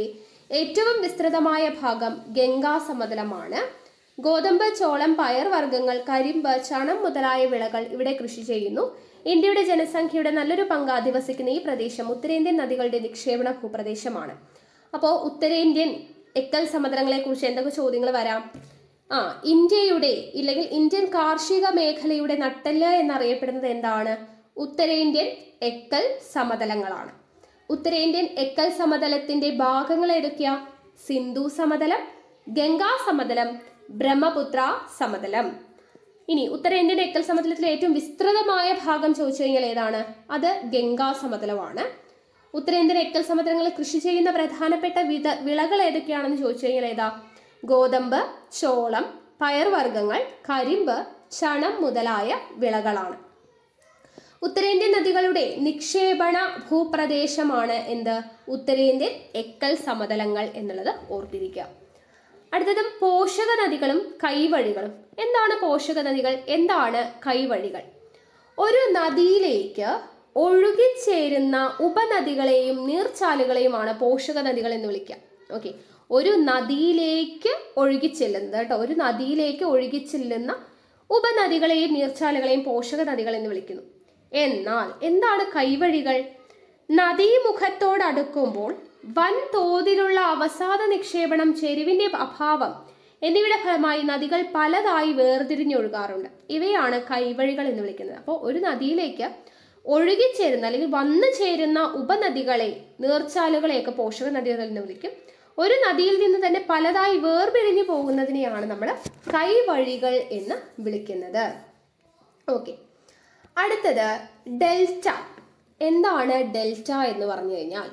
ഏറ്റവും വിസ്തൃതമായ ഭാഗം ഗംഗാ സമതലമാണ് ഗോതമ്പ് ചോളം പയർ വർഗ്ഗങ്ങൾ കരിമ്പ് ചണം മുതലായ വിളകൾ ഇവിടെ കൃഷി ചെയ്യുന്നു ഇന്ത്യയുടെ ജനസംഖ്യയുടെ നല്ലൊരു പങ്ക് അധിവസിക്കുന്ന ഈ പ്രദേശം ഉത്തരേന്ത്യൻ നദികളുടെ നിക്ഷേപണ ഭൂപ്രദേശമാണ് അപ്പോൾ ഉത്തരേന്ത്യൻ എക്കൽ സമതലങ്ങളെ കുറിച്ച് എന്തൊക്കെ ചോദ്യങ്ങൾ വരാം ആ ഇന്ത്യയുടെ ഇല്ലെങ്കിൽ ഇന്ത്യൻ കാർഷിക മേഖലയുടെ നട്ടെല്ല് എന്നറിയപ്പെടുന്നത് എന്താണ് ഉത്തരേന്ത്യൻ എക്കൽ സമതലങ്ങളാണ് ഉത്തരേന്ത്യൻ എക്കൽ സമതലത്തിന്റെ ഭാഗങ്ങൾ ഏതൊക്കെയാ സിന്ധു സമതലം ഗംഗാ സമതലം ബ്രഹ്മപുത്ര സമതലം ഇനി ഉത്തരേന്ത്യൻ എക്കൽ സമതലത്തിലെ ഏറ്റവും വിസ്തൃതമായ ഭാഗം ചോദിച്ചു കഴിഞ്ഞാൽ ഏതാണ് അത് ഗംഗാ സമതലമാണ് ഉത്തരേന്ത്യൻ എക്കൽ സമതലങ്ങളിൽ കൃഷി ചെയ്യുന്ന പ്രധാനപ്പെട്ട വിധ വിളകൾ ഏതൊക്കെയാണെന്ന് ചോദിച്ചു കഴിഞ്ഞാൽ ഏതാ ഗോതമ്പ് ചോളം പയർവർഗ്ഗങ്ങൾ കരിമ്പ് ചണം മുതലായ വിളകളാണ് ഉത്തരേന്ത്യൻ നദികളുടെ നിക്ഷേപണ ഭൂപ്രദേശമാണ് എന്ത് ഉത്തരേന്ത്യൻ എക്കൽ സമതലങ്ങൾ എന്നുള്ളത് ഓർത്തിരിക്കുക അടുത്തതും പോഷക നദികളും കൈവഴികളും എന്താണ് പോഷക നദികൾ എന്താണ് കൈവഴികൾ ഒരു നദിയിലേക്ക് ഒഴുകിച്ചേരുന്ന ഉപനദികളെയും നീർച്ചാലുകളെയുമാണ് പോഷക നദികൾ എന്ന് വിളിക്കുക ഓക്കെ ഒരു നദിയിലേക്ക് ഒഴുകിച്ചെല്ലുന്നത് കേട്ടോ ഒരു നദിയിലേക്ക് ഒഴുകിച്ചെല്ലുന്ന ഉപനദികളെയും നീർച്ചാലുകളെയും പോഷക നദികൾ എന്ന് വിളിക്കുന്നു എന്നാൽ എന്താണ് കൈവഴികൾ നദീമുഖത്തോടടുക്കുമ്പോൾ വൻ തോതിലുള്ള അവസാദ നിക്ഷേപണം ചെരുവിന്റെ അഭാവം എന്നിവയുടെ ഫലമായി നദികൾ പലതായി വേർതിരിഞ്ഞൊഴുകാറുണ്ട് ഇവയാണ് കൈവഴികൾ എന്ന് വിളിക്കുന്നത് അപ്പോൾ ഒരു നദിയിലേക്ക് ഒഴുകിച്ചേരുന്ന അല്ലെങ്കിൽ വന്നു ചേരുന്ന ഉപനദികളെ നീർച്ചാലുകളെയൊക്കെ പോഷക നദികൾ എന്ന് വിളിക്കും ഒരു നദിയിൽ നിന്ന് തന്നെ പലതായി വേർപിരിഞ്ഞു പോകുന്നതിനെയാണ് നമ്മൾ കൈവഴികൾ എന്ന് വിളിക്കുന്നത് ഓക്കെ അടുത്തത് ഡെൽറ്റ എന്താണ് ഡെൽറ്റ എന്ന് പറഞ്ഞു കഴിഞ്ഞാൽ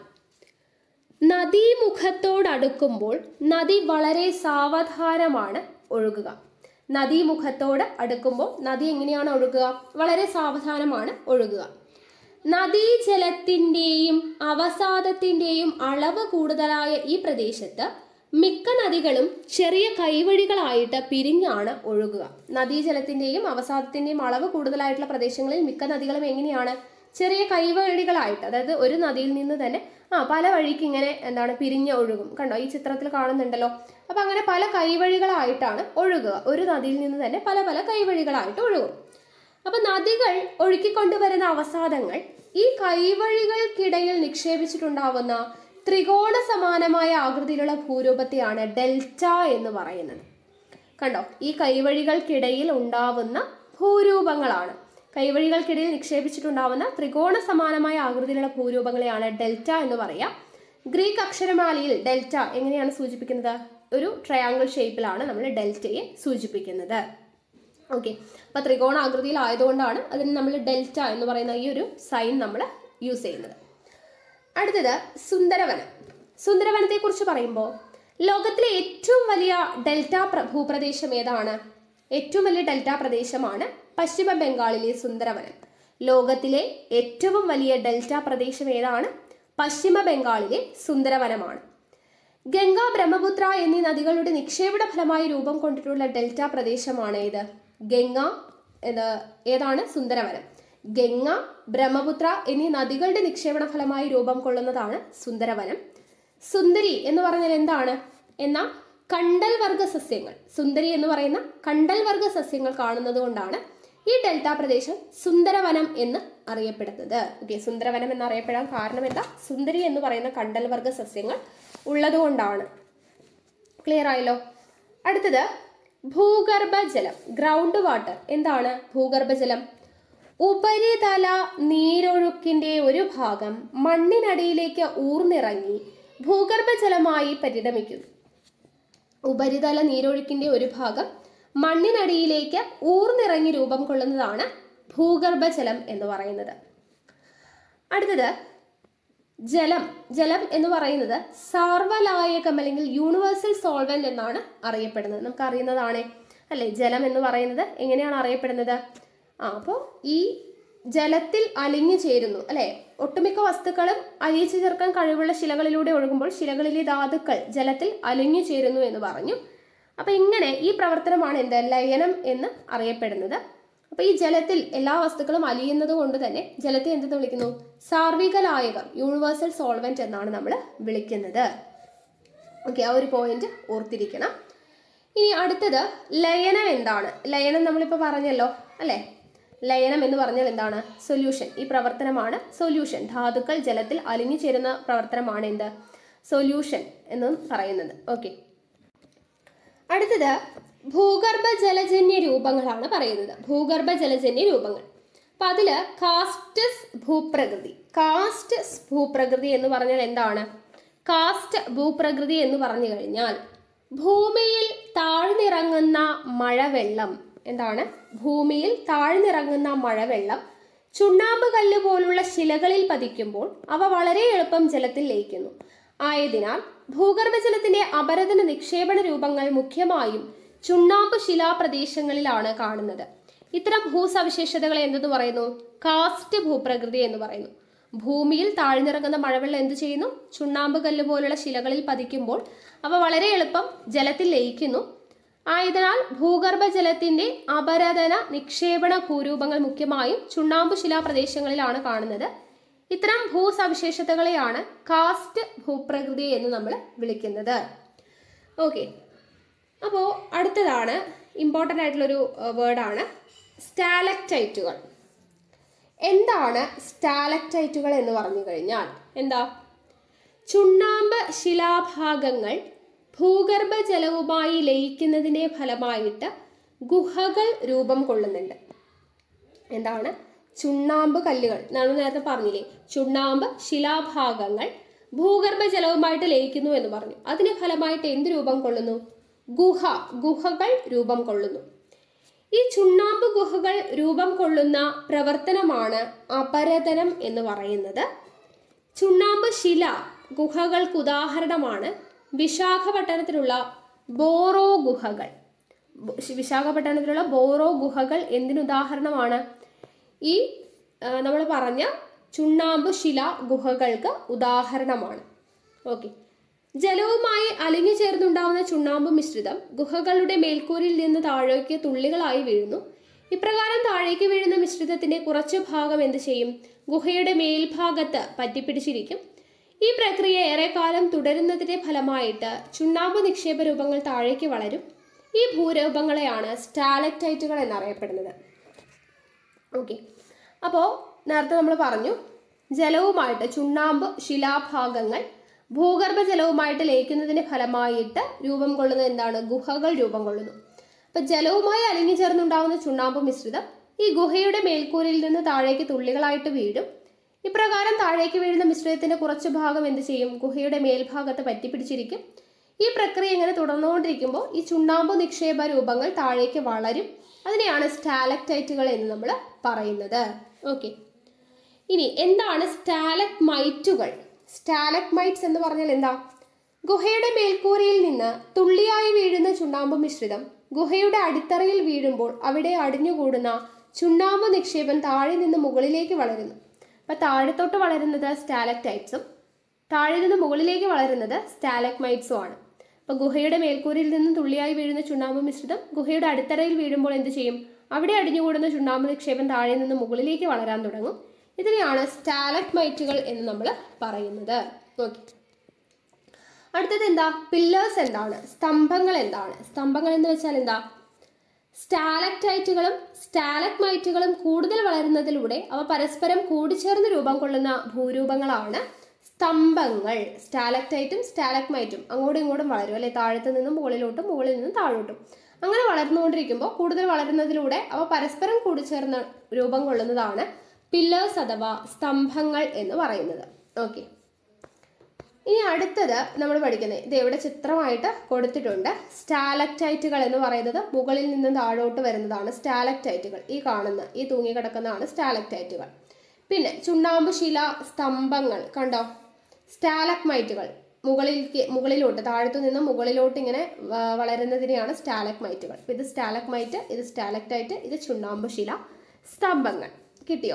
നദീമുഖത്തോടടുക്കുമ്പോൾ നദി വളരെ സാവധാനമാണ് ഒഴുകുക നദീമുഖത്തോട് അടുക്കുമ്പോൾ നദി എങ്ങനെയാണ് ഒഴുകുക വളരെ സാവധാനമാണ് ഒഴുകുക നദീജലത്തിൻ്റെയും അവസാദത്തിൻ്റെയും അളവ് കൂടുതലായ ഈ പ്രദേശത്ത് മിക്ക നദികളും ചെറിയ കൈവഴികളായിട്ട് പിരിഞ്ഞാണ് ഒഴുകുക നദീജലത്തിൻ്റെയും അവസാദത്തിൻ്റെയും അളവ് കൂടുതലായിട്ടുള്ള പ്രദേശങ്ങളിൽ മിക്ക നദികളും എങ്ങനെയാണ് ചെറിയ കൈവഴികളായിട്ട് അതായത് ഒരു നദിയിൽ നിന്ന് തന്നെ ആ പല വഴിക്ക് ഇങ്ങനെ എന്താണ് പിരിഞ്ഞ് ഒഴുകും കണ്ടോ ഈ ചിത്രത്തിൽ കാണുന്നുണ്ടല്ലോ അപ്പൊ അങ്ങനെ പല കൈവഴികളായിട്ടാണ് ഒഴുകുക ഒരു നദിയിൽ നിന്ന് തന്നെ പല പല കൈവഴികളായിട്ട് ഒഴുകും അപ്പൊ നദികൾ ഒഴുക്കിക്കൊണ്ടുവരുന്ന അവസാദങ്ങൾ ഈ കൈവഴികൾക്കിടയിൽ നിക്ഷേപിച്ചിട്ടുണ്ടാവുന്ന ത്രികോണ സമാനമായ ആകൃതിയിലുള്ള ഭൂരൂപത്തെയാണ് ഡെൽറ്റ എന്ന് പറയുന്നത് കണ്ടോ ഈ കൈവഴികൾക്കിടയിൽ ഉണ്ടാവുന്ന ഭൂരൂപങ്ങളാണ് കൈവഴികൾക്കിടയിൽ നിക്ഷേപിച്ചിട്ടുണ്ടാവുന്ന ത്രികോണ സമാനമായ ആകൃതിയിലുള്ള ഭൂരൂപങ്ങളെയാണ് ഡെൽറ്റ എന്ന് പറയാം ഗ്രീക്ക് അക്ഷരമാലയിൽ ഡെൽറ്റ എങ്ങനെയാണ് സൂചിപ്പിക്കുന്നത് ഒരു ട്രയാങ്കിൾ ഷേപ്പിലാണ് നമ്മൾ ഡെൽറ്റയെ സൂചിപ്പിക്കുന്നത് ഓക്കെ അപ്പൊ ത്രികോണ ആകൃതിയിലായതുകൊണ്ടാണ് അതിന് നമ്മൾ ഡെൽറ്റ എന്ന് പറയുന്ന ഈ ഒരു സൈൻ നമ്മൾ യൂസ് ചെയ്യുന്നത് അടുത്തത് സുന്ദരവനം സുന്ദരവനത്തെ കുറിച്ച് പറയുമ്പോൾ ലോകത്തിലെ ഏറ്റവും വലിയ ഡെൽറ്റ പ്ര- ഭൂപ്രദേശം ഏതാണ് ഏറ്റവും വലിയ ഡെൽറ്റ പ്രദേശമാണ് പശ്ചിമ ബംഗാളിലെ സുന്ദരവനം ലോകത്തിലെ ഏറ്റവും വലിയ ഡെൽറ്റ പ്രദേശം ഏതാണ് പശ്ചിമ ബംഗാളിലെ സുന്ദരവനമാണ് ഗംഗ ബ്രഹ്മപുത്ര എന്നീ നദികളുടെ നിക്ഷേപണ ഫലമായി രൂപം കൊണ്ടിട്ടുള്ള ഡെൽറ്റ പ്രദേശമാണ് ഏത് ഗംഗ ഇത് ഏതാണ് സുന്ദരവനം ഗംഗ ബ്രഹ്മപുത്ര എന്നീ നദികളുടെ നിക്ഷേപണ ഫലമായി രൂപം കൊള്ളുന്നതാണ് സുന്ദരവനം സുന്ദരി എന്ന് പറഞ്ഞാൽ എന്താണ് എന്നാൽ കണ്ടൽ വർഗ സസ്യങ്ങൾ സുന്ദരി എന്ന് പറയുന്ന കണ്ടൽ വർഗ സസ്യങ്ങൾ കാണുന്നത് കൊണ്ടാണ് ഈ ഡെൽറ്റ പ്രദേശം സുന്ദരവനം എന്ന് അറിയപ്പെടുന്നത് ഓക്കെ സുന്ദരവനം എന്നറിയപ്പെടാൻ കാരണം എന്താ സുന്ദരി എന്ന് പറയുന്ന കണ്ടൽ വർഗ സസ്യങ്ങൾ ഉള്ളതുകൊണ്ടാണ് ക്ലിയർ ആയല്ലോ അടുത്തത് ഭൂഗർഭജലം ഗ്രൗണ്ട് വാട്ടർ എന്താണ് ഭൂഗർഭജലം ഉപരിതല നീരൊഴുക്കിന്റെ ഒരു ഭാഗം മണ്ണിനടിയിലേക്ക് ഊർന്നിറങ്ങി ഭൂഗർഭജലമായി പരിണമിക്കുന്നു ഉപരിതല നീരൊഴുക്കിന്റെ ഒരു ഭാഗം മണ്ണിനടിയിലേക്ക് ഊർന്നിറങ്ങി രൂപം കൊള്ളുന്നതാണ് ഭൂഗർഭജലം എന്ന് പറയുന്നത് അടുത്തത് ജലം ജലം എന്ന് പറയുന്നത് സാർവലായകം അല്ലെങ്കിൽ യൂണിവേഴ്സൽ സോൾവെന്റ് എന്നാണ് അറിയപ്പെടുന്നത് നമുക്ക് അറിയുന്നതാണ് അല്ലെ ജലം എന്ന് പറയുന്നത് എങ്ങനെയാണ് അറിയപ്പെടുന്നത് ആ അപ്പോൾ ഈ ജലത്തിൽ അലിഞ്ഞു ചേരുന്നു അല്ലെ ഒട്ടുമിക്ക വസ്തുക്കളും അലിയിച്ചു ചേർക്കാൻ കഴിവുള്ള ശിലകളിലൂടെ ഒഴുകുമ്പോൾ ശിലകളിലെ ധാതുക്കൾ ജലത്തിൽ അലിഞ്ഞു ചേരുന്നു എന്ന് പറഞ്ഞു അപ്പൊ ഇങ്ങനെ ഈ പ്രവർത്തനമാണ് എന്ത് ലയനം എന്ന് അറിയപ്പെടുന്നത് അപ്പൊ ഈ ജലത്തിൽ എല്ലാ വസ്തുക്കളും അലിയുന്നത് കൊണ്ട് തന്നെ ജലത്തെ എന്തെന്ന് വിളിക്കുന്നു സാർവിക ലായകം യൂണിവേഴ്സൽ സോൾവെന്റ് എന്നാണ് നമ്മൾ വിളിക്കുന്നത് ഓക്കെ ആ ഒരു പോയിന്റ് ഓർത്തിരിക്കണം ഇനി അടുത്തത് ലയനം എന്താണ് ലയനം നമ്മളിപ്പോൾ പറഞ്ഞല്ലോ അല്ലേ ലയനം എന്ന് പറഞ്ഞാൽ എന്താണ് സൊല്യൂഷൻ ഈ പ്രവർത്തനമാണ് സൊല്യൂഷൻ ധാതുക്കൾ ജലത്തിൽ അലിഞ്ഞു ചേരുന്ന പ്രവർത്തനമാണ് എന്ത് സൊല്യൂഷൻ എന്ന് പറയുന്നത് ഓക്കെ അടുത്തത് ഭൂഗർഭ ജലജന്യ രൂപങ്ങളാണ് പറയുന്നത് ഭൂഗർഭ ജലജന്യ രൂപങ്ങൾ അപ്പൊ അതില് കാസ്റ്റസ് ഭൂപ്രകൃതി കാസ്റ്റസ് ഭൂപ്രകൃതി എന്ന് പറഞ്ഞാൽ എന്താണ് കാസ്റ്റ് ഭൂപ്രകൃതി എന്ന് പറഞ്ഞു കഴിഞ്ഞാൽ ഭൂമിയിൽ താഴ്ന്നിറങ്ങുന്ന മഴവെള്ളം എന്താണ് ഭൂമിയിൽ താഴ്ന്നിറങ്ങുന്ന മഴവെള്ളം ചുണ്ണാമ്പ് കല്ല് പോലുള്ള ശിലകളിൽ പതിക്കുമ്പോൾ അവ വളരെ എളുപ്പം ജലത്തിൽ ലയിക്കുന്നു ആയതിനാൽ ഭൂഗർഭജലത്തിന്റെ അപരദന നിക്ഷേപണ രൂപങ്ങൾ മുഖ്യമായും ചുണ്ണാമ്പ് ശിലാപ്രദേശങ്ങളിലാണ് കാണുന്നത് ഇത്തരം ഭൂസവിശേഷതകളെ എന്തെന്ന് പറയുന്നു കാസ്റ്റ് ഭൂപ്രകൃതി എന്ന് പറയുന്നു ഭൂമിയിൽ താഴ്ന്നിറങ്ങുന്ന മഴവെള്ളം എന്ത് ചെയ്യുന്നു ചുണ്ണാമ്പ് കല്ല് പോലുള്ള ശിലകളിൽ പതിക്കുമ്പോൾ അവ വളരെ എളുപ്പം ജലത്തിൽ ലയിക്കുന്നു ആയതിനാൽ ഭൂഗർഭ ജലത്തിന്റെ അപരദന നിക്ഷേപണ ഭൂരൂപങ്ങൾ മുഖ്യമായും ചുണ്ണാമ്പ് ശിലാപ്രദേശങ്ങളിലാണ് കാണുന്നത് ഇത്തരം ഭൂസവിശേഷതകളെയാണ് കാസ്റ്റ് ഭൂപ്രകൃതി എന്ന് നമ്മൾ വിളിക്കുന്നത് ഓക്കെ അപ്പോൾ അടുത്തതാണ് ഇമ്പോർട്ടൻ്റ് ആയിട്ടുള്ളൊരു വേർഡാണ് സ്റ്റാലക്ടൈറ്റുകൾ എന്താണ് സ്റ്റാലക്ടൈറ്റുകൾ എന്ന് പറഞ്ഞു കഴിഞ്ഞാൽ എന്താ ചുണ്ണാമ്പ് ശിലാഭാഗങ്ങൾ ഭൂഗർഭ ജലവുമായി ലയിക്കുന്നതിന്റെ ഫലമായിട്ട് ഗുഹകൾ രൂപം കൊള്ളുന്നുണ്ട് എന്താണ് ചുണ്ണാമ്പ് കല്ലുകൾ നമ്മൾ നേരത്തെ പറഞ്ഞില്ലേ ചുണ്ണാമ്പ് ശിലാഭാഗങ്ങൾ ഭൂഗർഭ ജലവുമായിട്ട് ലയിക്കുന്നു എന്ന് പറഞ്ഞു അതിന് ഫലമായിട്ട് എന്ത് രൂപം കൊള്ളുന്നു ഗുഹ ഗുഹകൾ രൂപം കൊള്ളുന്നു ഈ ചുണ്ണാമ്പ് ഗുഹകൾ രൂപം കൊള്ളുന്ന പ്രവർത്തനമാണ് അപരതനം എന്ന് പറയുന്നത് ചുണ്ണാമ്പ് ശില ഗുഹകൾക്ക് ഉദാഹരണമാണ് വിശാഖപട്ടണത്തിലുള്ള ബോറോ ഗുഹകൾ ബോ- വിശാഖപട്ടണത്തിലുള്ള ബോറോ ഗുഹകൾ എന്തിനുദാഹരണമാണ് ഈ നമ്മൾ പറഞ്ഞ ചുണ്ണാമ്പ് ശില ഗുഹകൾക്ക് ഉദാഹരണമാണ് ഓക്കെ ജലവുമായി അലിഞ്ഞു ചേർന്നുണ്ടാവുന്ന ചുണ്ണാമ്പ് മിശ്രിതം ഗുഹകളുടെ മേൽക്കൂരിൽ നിന്ന് താഴേക്ക് തുള്ളികളായി വീഴുന്നു ഇപ്രകാരം താഴേക്ക് വീഴുന്ന മിശ്രിതത്തിന്റെ കുറച്ചു ഭാഗം എന്ത് ചെയ്യും ഗുഹയുടെ മേൽഭാഗത്ത് പറ്റിപ്പിടിച്ചിരിക്കും ഈ പ്രക്രിയ ഏറെക്കാലം തുടരുന്നതിന്റെ ഫലമായിട്ട് ചുണ്ണാമ്പ് നിക്ഷേപ രൂപങ്ങൾ താഴേക്ക് വളരും ഈ ഭൂരൂപങ്ങളെയാണ് സ്റ്റാലക്ടൈറ്റുകൾ എന്നറിയപ്പെടുന്നത് ഓക്കെ അപ്പോൾ നേരത്തെ നമ്മൾ പറഞ്ഞു ജലവുമായിട്ട് ചുണ്ണാമ്പ് ശിലാഭാഗങ്ങൾ ഭൂഗർഭ ജലവുമായിട്ട് ലയിക്കുന്നതിന്റെ ഫലമായിട്ട് രൂപം കൊള്ളുന്നത് എന്താണ് ഗുഹകൾ രൂപം കൊള്ളുന്നു അപ്പൊ ജലവുമായി അലിഞ്ഞു ചേർന്നുണ്ടാവുന്ന ചുണ്ണാമ്പ് മിശ്രിതം ഈ ഗുഹയുടെ മേൽക്കൂരിൽ നിന്ന് താഴേക്ക് തുള്ളികളായിട്ട് വീഴും ഇപ്രകാരം താഴേക്ക് വീഴുന്ന മിശ്രിതത്തിന്റെ കുറച്ചു ഭാഗം എന്ത് ചെയ്യും ഗുഹയുടെ മേൽഭാഗത്ത് പറ്റിപ്പിടിച്ചിരിക്കും ഈ പ്രക്രിയ ഇങ്ങനെ തുടർന്നുകൊണ്ടിരിക്കുമ്പോൾ ഈ ചുണ്ണാമ്പ് നിക്ഷേപ രൂപങ്ങൾ താഴേക്ക് വളരും അതിനെയാണ് സ്റ്റാലക്ടൈറ്റുകൾ എന്ന് നമ്മൾ പറയുന്നത് ഓക്കെ ഇനി എന്താണ് സ്റ്റാലക്മൈറ്റുകൾ സ്റ്റാലക്മൈറ്റ്സ് എന്ന് പറഞ്ഞാൽ എന്താ ഗുഹയുടെ മേൽക്കൂരയിൽ നിന്ന് തുള്ളിയായി വീഴുന്ന ചുണ്ണാമ്പ് മിശ്രിതം ഗുഹയുടെ അടിത്തറയിൽ വീഴുമ്പോൾ അവിടെ അടിഞ്ഞുകൂടുന്ന ചുണ്ണാമ്പ് നിക്ഷേപം താഴെ നിന്ന് മുകളിലേക്ക് വളരുന്നു അപ്പൊ താഴത്തോട്ട് വളരുന്നത് സ്റ്റാലക്ടൈറ്റ്സും താഴെ നിന്ന് മുകളിലേക്ക് വളരുന്നത് സ്റ്റാലക്മൈറ്റ്സും ആണ് അപ്പൊ ഗുഹയുടെ മേൽക്കൂരയിൽ നിന്ന് തുള്ളിയായി വീഴുന്ന ചുണ്ണാമ്പ് മിശ്രിതം ഗുഹയുടെ അടിത്തറയിൽ വീഴുമ്പോൾ എന്ത് ചെയ്യും അവിടെ അടിഞ്ഞുകൂടുന്ന ചുണ്ണാമ്പ് നിക്ഷേപം താഴെ നിന്ന് മുകളിലേക്ക് വളരാൻ തുടങ്ങും ഇതിനെയാണ് സ്റ്റാലക്മൈറ്റുകൾ എന്ന് നമ്മൾ പറയുന്നത് ഓക്കെ അടുത്തത് എന്താ പില്ലേഴ്സ് എന്താണ് സ്തംഭങ്ങൾ എന്താണ് സ്തംഭങ്ങൾ എന്ന് വെച്ചാൽ എന്താ സ്റ്റാലക്ടൈറ്റുകളും സ്റ്റാലക്മൈറ്റുകളും കൂടുതൽ വളരുന്നതിലൂടെ അവ പരസ്പരം കൂടിച്ചേർന്ന് രൂപം കൊള്ളുന്ന ഭൂരൂപങ്ങളാണ് സ്തംഭങ്ങൾ സ്റ്റാലക്ടൈറ്റും സ്റ്റാലക്മൈറ്റും അങ്ങോട്ടും ഇങ്ങോട്ടും വളരും അല്ലെ താഴത്ത് നിന്നും മുകളിലോട്ടും മുകളിൽ നിന്നും താഴോട്ടും അങ്ങനെ വളർന്നുകൊണ്ടിരിക്കുമ്പോൾ കൂടുതൽ വളരുന്നതിലൂടെ അവ പരസ്പരം കൂടിച്ചേർന്ന് രൂപം കൊള്ളുന്നതാണ് പില്ലേഴ്സ് അഥവാ സ്തംഭങ്ങൾ എന്ന് പറയുന്നത് ഓക്കെ ഇനി അടുത്തത് നമ്മൾ പഠിക്കുന്നത് ഇത് ഇവിടെ ചിത്രമായിട്ട് കൊടുത്തിട്ടുണ്ട് സ്റ്റാലക്ടൈറ്റുകൾ എന്ന് പറയുന്നത് മുകളിൽ നിന്നും താഴോട്ട് വരുന്നതാണ് സ്റ്റാലക്ടൈറ്റുകൾ ഈ കാണുന്ന ഈ തൂങ്ങിക്കിടക്കുന്നതാണ് സ്റ്റാലക്ടൈറ്റുകൾ പിന്നെ ചുണ്ണാമ്പ് ശില സ്തംഭങ്ങൾ കണ്ടോ സ്റ്റാലക്മൈറ്റുകൾ മുകളിലേക്ക് മുകളിലോട്ട് താഴത്തു നിന്ന് മുകളിലോട്ട് ഇങ്ങനെ വ- വളരുന്നതിനെയാണ് സ്റ്റാലക്മൈറ്റുകൾ അപ്പൊ ഇത് സ്റ്റാലക്മൈറ്റ് ഇത് സ്റ്റാലക്ടൈറ്റ് ഇത് ചുണ്ണാമ്പ് ശില സ്തംഭങ്ങൾ കിട്ടിയോ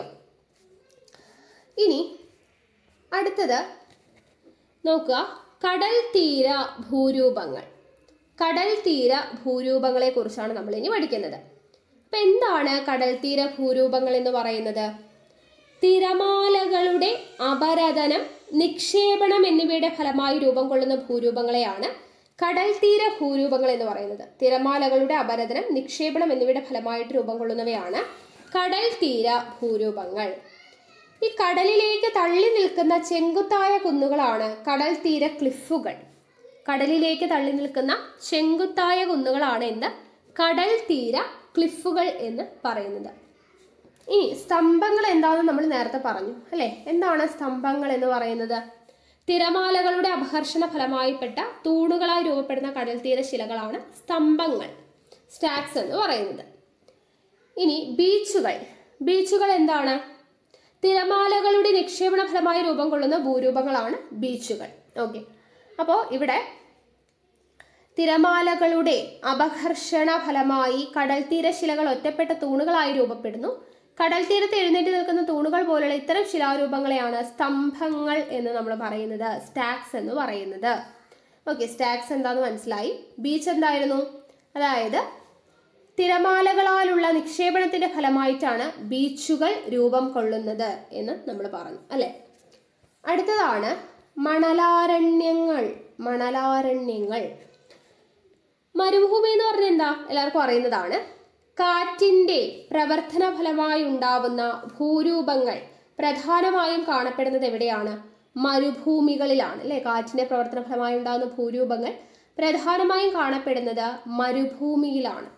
ഇനി അടുത്തത് നോക്കുക കടൽ തീര ഭൂരൂപങ്ങൾ കടൽ തീര ഭൂരൂപങ്ങളെ കുറിച്ചാണ് നമ്മൾ ഇനി പഠിക്കുന്നത് അപ്പൊ എന്താണ് കടൽ തീര ഭൂരൂപങ്ങൾ എന്ന് പറയുന്നത് തിരമാലകളുടെ അപരദനം നിക്ഷേപണം എന്നിവയുടെ ഫലമായി രൂപം കൊള്ളുന്ന ഭൂരൂപങ്ങളെയാണ് കടൽ തീര ഭൂരൂപങ്ങൾ എന്ന് പറയുന്നത് തിരമാലകളുടെ അപരദനം നിക്ഷേപണം എന്നിവയുടെ ഫലമായിട്ട് രൂപം കൊള്ളുന്നവയാണ് കടൽ തീര ഭൂരൂപങ്ങൾ ഈ കടലിലേക്ക് തള്ളി നിൽക്കുന്ന ചെങ്കുത്തായ കുന്നുകളാണ് കടൽ തീര ക്ലിഫുകൾ കടലിലേക്ക് തള്ളി നിൽക്കുന്ന ചെങ്കുത്തായ കുന്നുകളാണ് എന്ത് കടൽ തീര ക്ലിഫുകൾ എന്ന് പറയുന്നത് ഈ സ്തംഭങ്ങൾ എന്താണെന്ന് നമ്മൾ നേരത്തെ പറഞ്ഞു അല്ലേ എന്താണ് സ്തംഭങ്ങൾ എന്ന് പറയുന്നത് തിരമാലകളുടെ അപഹർഷണ ഫലമായിപ്പെട്ട തൂണുകളായി രൂപപ്പെടുന്ന കടൽ തീര ശിലകളാണ് സ്തംഭങ്ങൾ സ്റ്റാക്സ് എന്ന് പറയുന്നത് ഇനി ബീച്ചുകൾ ബീച്ചുകൾ എന്താണ് തിരമാലകളുടെ നിക്ഷേപണ ഫലമായി രൂപം കൊള്ളുന്ന ഭൂരൂപങ്ങളാണ് ബീച്ചുകൾ ഓക്കെ അപ്പോൾ ഇവിടെ തിരമാലകളുടെ അപഘർഷണ ഫലമായി കടൽ തീരശിലകൾ ഒറ്റപ്പെട്ട തൂണുകളായി രൂപപ്പെടുന്നു കടൽ തീരത്ത് എഴുന്നേറ്റ് നിൽക്കുന്ന തൂണുകൾ പോലുള്ള ഇത്തരം ശിലാരൂപങ്ങളെയാണ് സ്തംഭങ്ങൾ എന്ന് നമ്മൾ പറയുന്നത് സ്റ്റാക്സ് എന്ന് പറയുന്നത് ഓക്കെ സ്റ്റാക്സ് എന്താന്ന് മനസ്സിലായി ബീച്ച് എന്തായിരുന്നു അതായത് തിരമാലകളാലുള്ള നിക്ഷേപണത്തിന്റെ ഫലമായിട്ടാണ് ബീച്ചുകൾ രൂപം കൊള്ളുന്നത് എന്ന് നമ്മൾ പറഞ്ഞു അല്ലെ അടുത്തതാണ് മണലാരണ്യങ്ങൾ മണലാരണ്യങ്ങൾ മരുഭൂമി എന്ന് പറഞ്ഞാൽ എന്താ എല്ലാവർക്കും അറിയുന്നതാണ് കാറ്റിന്റെ പ്രവർത്തന ഫലമായി ഉണ്ടാവുന്ന ഭൂരൂപങ്ങൾ പ്രധാനമായും കാണപ്പെടുന്നത് എവിടെയാണ് മരുഭൂമികളിലാണ് അല്ലെ കാറ്റിന്റെ പ്രവർത്തന ഫലമായി ഉണ്ടാകുന്ന ഭൂരൂപങ്ങൾ പ്രധാനമായും കാണപ്പെടുന്നത് മരുഭൂമിയിലാണ്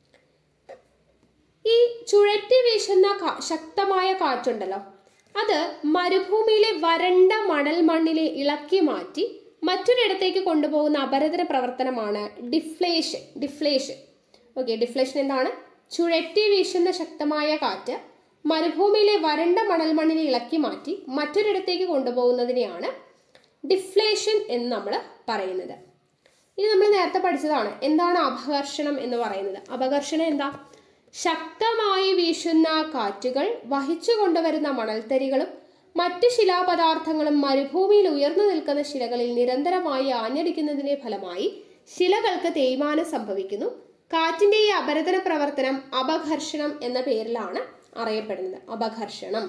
ഈ ചുഴറ്റി വീശുന്ന കാ- ശക്തമായ കാറ്റുണ്ടല്ലോ അത് മരുഭൂമിയിലെ വരണ്ട മണൽ മണ്ണിലെ ഇളക്കി മാറ്റി മറ്റൊരിടത്തേക്ക് കൊണ്ടുപോകുന്ന അപരതര പ്രവർത്തനമാണ് ഡിഫ്ലേഷൻ ഡിഫ്ലേഷൻ ഓക്കെ ഡിഫ്ലേഷൻ എന്താണ് ചുഴറ്റി വീശുന്ന ശക്തമായ കാറ്റ് മരുഭൂമിയിലെ വരണ്ട മണൽ മണ്ണിനെ ഇളക്കി മാറ്റി മറ്റൊരിടത്തേക്ക് കൊണ്ടുപോകുന്നതിനെയാണ് ഡിഫ്ലേഷൻ എന്ന് നമ്മൾ പറയുന്നത് ഇനി നമ്മൾ നേരത്തെ പഠിച്ചതാണ് എന്താണ് അപകർഷണം എന്ന് പറയുന്നത് അപകർഷണം എന്താ ശക്തമായി വീശുന്ന കാറ്റുകൾ വഹിച്ചു കൊണ്ടുവരുന്ന മണൽത്തരികളും മറ്റ് ശിലാപദാർത്ഥങ്ങളും മരുഭൂമിയിൽ ഉയർന്നു നിൽക്കുന്ന ശിലകളിൽ നിരന്തരമായി ആഞ്ഞടിക്കുന്നതിന്റെ ഫലമായി ശിലകൾക്ക് തേയ്മാനം സംഭവിക്കുന്നു കാറ്റിന്റെ ഈ അപരതന പ്രവർത്തനം അപഘർഷണം എന്ന പേരിലാണ് അറിയപ്പെടുന്നത് അപഘർഷണം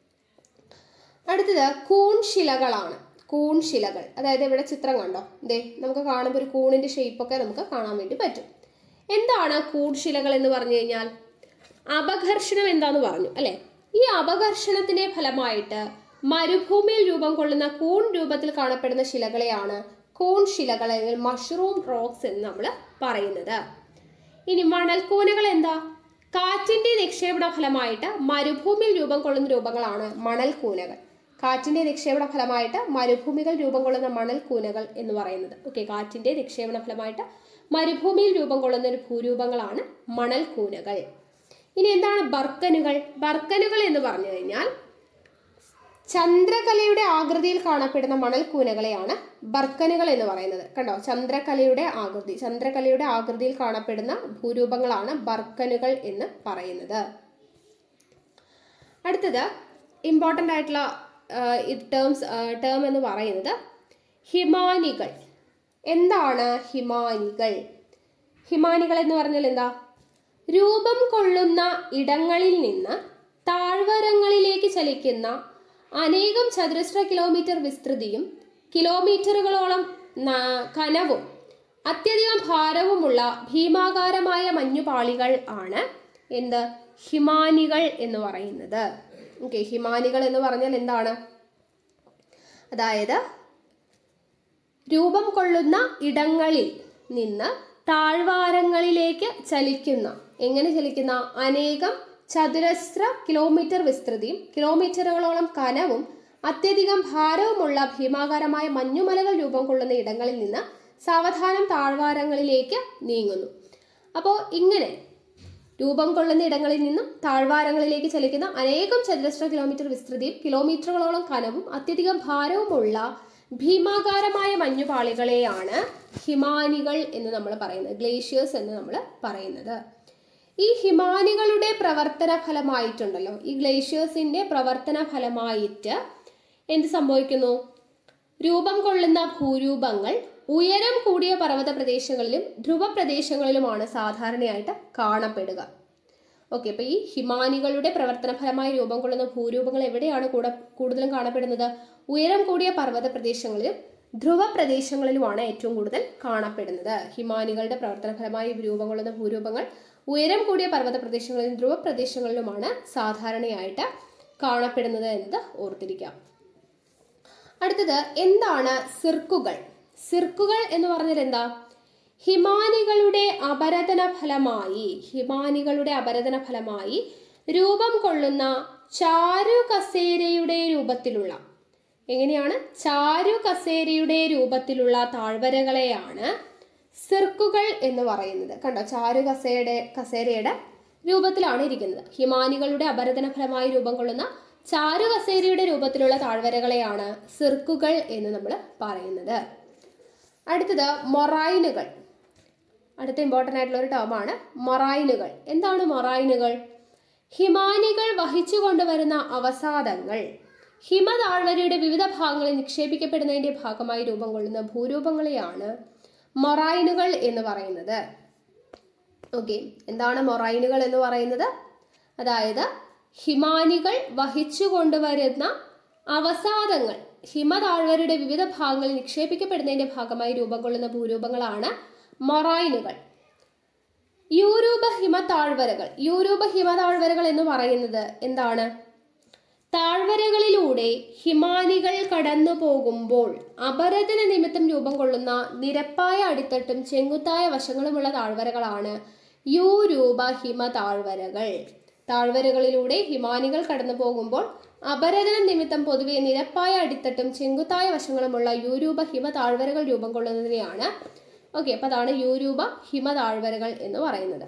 അടുത്തത് കൂൺ ശിലകളാണ് കൂൺ ശിലകൾ അതായത് ഇവിടെ ചിത്രം കണ്ടോ ദേ നമുക്ക് കാണുമ്പോൾ ഒരു കൂണിന്റെ ഷേപ്പൊക്കെ നമുക്ക് കാണാൻ വേണ്ടി പറ്റും എന്താണ് കൂൺ ശിലകൾ എന്ന് പറഞ്ഞു കഴിഞ്ഞാൽ അപഘർഷണം എന്താന്ന് പറഞ്ഞു അല്ലെ ഈ അപഘർഷണത്തിന്റെ ഫലമായിട്ട് മരുഭൂമിയിൽ രൂപം കൊള്ളുന്ന കൂൺ രൂപത്തിൽ കാണപ്പെടുന്ന ശിലകളെയാണ് കൂൺ ശിലകൾ അല്ലെങ്കിൽ മഷ്റൂം റോക്സ് എന്ന് നമ്മൾ പറയുന്നത് ഇനി മണൽക്കൂനകൾ എന്താ കാറ്റിന്റെ നിക്ഷേപണ ഫലമായിട്ട് മരുഭൂമിയിൽ രൂപം കൊള്ളുന്ന രൂപങ്ങളാണ് മണൽക്കൂനകൾ കാറ്റിന്റെ നിക്ഷേപണ ഫലമായിട്ട് മരുഭൂമികൾ രൂപം കൊള്ളുന്ന മണൽക്കൂനകൾ എന്ന് പറയുന്നത് ഓക്കെ കാറ്റിന്റെ നിക്ഷേപണ ഫലമായിട്ട് മരുഭൂമിയിൽ രൂപം കൊള്ളുന്ന ഒരു ഭൂരൂപങ്ങളാണ് മണൽക്കൂനകൾ ഇനി എന്താണ് ബർക്കനുകൾ ബർക്കനുകൾ എന്ന് പറഞ്ഞു കഴിഞ്ഞാൽ ചന്ദ്രകലയുടെ ആകൃതിയിൽ കാണപ്പെടുന്ന മണൽക്കൂനകളെയാണ് ബർക്കനുകൾ എന്ന് പറയുന്നത് കണ്ടോ ചന്ദ്രകലയുടെ ആകൃതി ചന്ദ്രകലയുടെ ആകൃതിയിൽ കാണപ്പെടുന്ന ഭൂരൂപങ്ങളാണ് ബർക്കനുകൾ എന്ന് പറയുന്നത് അടുത്തത് ഇമ്പോർട്ടൻ്റ് ആയിട്ടുള്ള ടേംസ് ടേം എന്ന് പറയുന്നത് ഹിമാനികൾ എന്താണ് ഹിമാനികൾ ഹിമാനികൾ എന്ന് പറഞ്ഞാൽ എന്താ രൂപം കൊള്ളുന്ന ഇടങ്ങളിൽ നിന്ന് താഴ്വരങ്ങളിലേക്ക് ചലിക്കുന്ന അനേകം ചതുരശ്ര കിലോമീറ്റർ വിസ്തൃതിയും കിലോമീറ്ററുകളോളം ന- കനവും അത്യധികം ഭാരവുമുള്ള ഭീമാകാരമായ മഞ്ഞുപാളികൾ ആണ് എന്ത് ഹിമാനികൾ എന്ന് പറയുന്നത് ഓക്കെ ഹിമാനികൾ എന്ന് പറഞ്ഞാൽ എന്താണ് അതായത് രൂപം കൊള്ളുന്ന ഇടങ്ങളിൽ നിന്ന് താഴ്വാരങ്ങളിലേക്ക് ചലിക്കുന്ന എങ്ങനെ ചലിക്കുന്ന അനേകം ചതുരശ്ര കിലോമീറ്റർ വിസ്തൃതിയും കിലോമീറ്ററുകളോളം കനവും അത്യധികം ഭാരവുമുള്ള ഭീമാകാരമായ മഞ്ഞുമലകൾ രൂപം കൊള്ളുന്ന ഇടങ്ങളിൽ നിന്ന് സാവധാനം താഴ്വാരങ്ങളിലേക്ക് നീങ്ങുന്നു അപ്പോൾ ഇങ്ങനെ രൂപം കൊള്ളുന്ന ഇടങ്ങളിൽ നിന്നും താഴ്വാരങ്ങളിലേക്ക് ചലിക്കുന്ന അനേകം ചതുരശ്ര കിലോമീറ്റർ വിസ്തൃതിയും കിലോമീറ്ററുകളോളം കനവും അത്യധികം ഭാരവുമുള്ള ഭീമാകാരമായ മഞ്ഞുപാളികളെയാണ് ഹിമാനികൾ എന്ന് നമ്മൾ പറയുന്നത് ഗ്ലേഷ്യേഴ്സ് എന്ന് നമ്മൾ പറയുന്നത് ഈ ഹിമാനികളുടെ പ്രവർത്തന ഫലമായിട്ടുണ്ടല്ലോ ഈ ഗ്ലേഷ്യേഴ്സിന്റെ പ്രവർത്തന ഫലമായിട്ട് എന്ത് സംഭവിക്കുന്നു രൂപം കൊള്ളുന്ന ഭൂരൂപങ്ങൾ ഉയരം കൂടിയ പർവ്വത പ്രദേശങ്ങളിലും ധ്രുവ പ്രദേശങ്ങളിലുമാണ് സാധാരണയായിട്ട് കാണപ്പെടുക ഓക്കെ അപ്പോൾ ഈ ഹിമാനികളുടെ പ്രവർത്തന ഫലമായി രൂപം കൊള്ളുന്ന ഭൂരൂപങ്ങൾ എവിടെയാണ് കൂടെ കൂടുതലും കാണപ്പെടുന്നത് ഉയരം കൂടിയ പർവ്വത പ്രദേശങ്ങളിലും ധ്രുവ പ്രദേശങ്ങളിലുമാണ് ഏറ്റവും കൂടുതൽ കാണപ്പെടുന്നത് ഹിമാനികളുടെ പ്രവർത്തന ഫലമായി രൂപം കൊള്ളുന്ന ഭൂരൂപങ്ങൾ ഉയരം കൂടിയ പർവ്വത പ്രദേശങ്ങളിലും ധ്രുവ പ്രദേശങ്ങളിലുമാണ് സാധാരണയായിട്ട് കാണപ്പെടുന്നത് എന്നത് ഓർത്തിരിക്കാം അടുത്തത് എന്താണ് സിർക്കുകൾ സിർക്കുകൾ എന്ന് പറഞ്ഞാൽ എന്താ ഹിമാനികളുടെ അപരതന ഫലമായി ഹിമാനികളുടെ അപരതന ഫലമായി രൂപം കൊള്ളുന്ന ചാരു കസേരയുടെ രൂപത്തിലുള്ള എങ്ങനെയാണ് ചാരു കസേരയുടെ രൂപത്തിലുള്ള താഴ്വരകളെയാണ് സിർക്കുകൾ എന്ന് പറയുന്നത് കണ്ടോ ചാരു കസേരയുടെ കസേരയുടെ രൂപത്തിലാണ് ഇരിക്കുന്നത് ഹിമാനികളുടെ അപരതന ഫലമായി രൂപം കൊള്ളുന്ന ചാരു കസേരയുടെ രൂപത്തിലുള്ള താഴ്വരകളെയാണ് സിർക്കുകൾ എന്ന് നമ്മൾ പറയുന്നത് അടുത്തത് മൊറൈനുകൾ അടുത്ത ഇമ്പോർട്ടൻ്റ് ആയിട്ടുള്ള ഒരു ടേമാണ് മൊറൈനുകൾ എന്താണ് മൊറൈനുകൾ ഹിമാനികൾ വഹിച്ചു കൊണ്ടുവരുന്ന അവസാദങ്ങൾ ഹിമതാഴ്വരയുടെ വിവിധ ഭാഗങ്ങളിൽ നിക്ഷേപിക്കപ്പെടുന്നതിന്റെ ഭാഗമായി രൂപം കൊള്ളുന്ന ഭൂരൂപങ്ങളെയാണ് മൊറൈനുകൾ എന്ന് പറയുന്നത് ഓക്കെ എന്താണ് മൊറൈനുകൾ എന്ന് പറയുന്നത് അതായത് ഹിമാനികൾ വഹിച്ചു കൊണ്ടുവരുന്ന അവസാദങ്ങൾ ഹിമതാഴ്വരയുടെ വിവിധ ഭാഗങ്ങളിൽ നിക്ഷേപിക്കപ്പെടുന്നതിന്റെ ഭാഗമായി രൂപം കൊള്ളുന്ന ഭൂരൂപങ്ങളാണ് മൊറൈനുകൾ യൂരൂപ ഹിമതാഴ്വരകൾ യൂരൂപ ഹിമതാഴ്വരകൾ എന്ന് പറയുന്നത് എന്താണ് താഴ്വരകളിലൂടെ ഹിമാനികൾ കടന്നു പോകുമ്പോൾ അപരതന നിമിത്തം രൂപം കൊള്ളുന്ന നിരപ്പായ അടിത്തട്ടും ചെങ്കുത്തായ വശങ്ങളുമുള്ള താഴ്വരകളാണ് യൂരൂപ ഹിമ താഴ്വരകൾ താഴ്വരകളിലൂടെ ഹിമാനികൾ കടന്നു പോകുമ്പോൾ അപരതന നിമിത്തം പൊതുവെ നിരപ്പായ അടിത്തട്ടും ചെങ്കുത്തായ വശങ്ങളുമുള്ള യൂരൂപ ഹിമ താഴ്വരകൾ രൂപം കൊള്ളുന്നതിനെയാണ് ഓക്കെ അപ്പൊ അതാണ് യൂരൂപ ഹിമ താഴ്വരകൾ എന്ന് പറയുന്നത്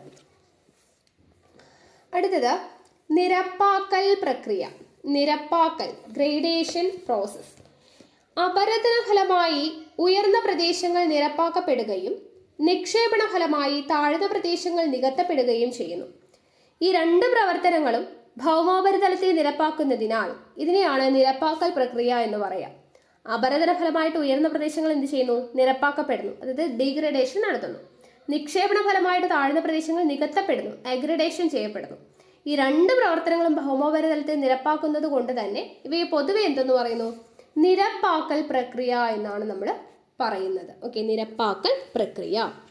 അടുത്തത് നിരപ്പാക്കൽ പ്രക്രിയ നിരപ്പാക്കൽ ഗ്രേഡേഷൻ പ്രോസസ് അപരതന ഫലമായി ഉയർന്ന പ്രദേശങ്ങൾ നിരപ്പാക്കപ്പെടുകയും നിക്ഷേപണ ഫലമായി താഴ്ന്ന പ്രദേശങ്ങൾ നികത്തപ്പെടുകയും ചെയ്യുന്നു ഈ രണ്ട് പ്രവർത്തനങ്ങളും ഭൗമോപരിതലത്തെ നിരപ്പാക്കുന്നതിനാൽ ഇതിനെയാണ് നിരപ്പാക്കൽ പ്രക്രിയ എന്ന് പറയാം അപരതന ഫലമായിട്ട് ഉയർന്ന പ്രദേശങ്ങൾ എന്ത് ചെയ്യുന്നു നിരപ്പാക്കപ്പെടുന്നു അതായത് ഡീഗ്രഡേഷൻ നടത്തുന്നു നിക്ഷേപണ ഫലമായിട്ട് താഴ്ന്ന പ്രദേശങ്ങൾ നികത്തപ്പെടുന്നു അഗ്രഡേഷൻ ചെയ്യപ്പെടുന്നു ഈ രണ്ട് പ്രവർത്തനങ്ങളും ഭൗമോപരിതലത്തെ നിരപ്പാക്കുന്നത് കൊണ്ട് തന്നെ ഇവയെ പൊതുവെ എന്തെന്ന് പറയുന്നു നിരപ്പാക്കൽ പ്രക്രിയ എന്നാണ് നമ്മൾ പറയുന്നത് ഓക്കെ നിരപ്പാക്കൽ പ്രക്രിയ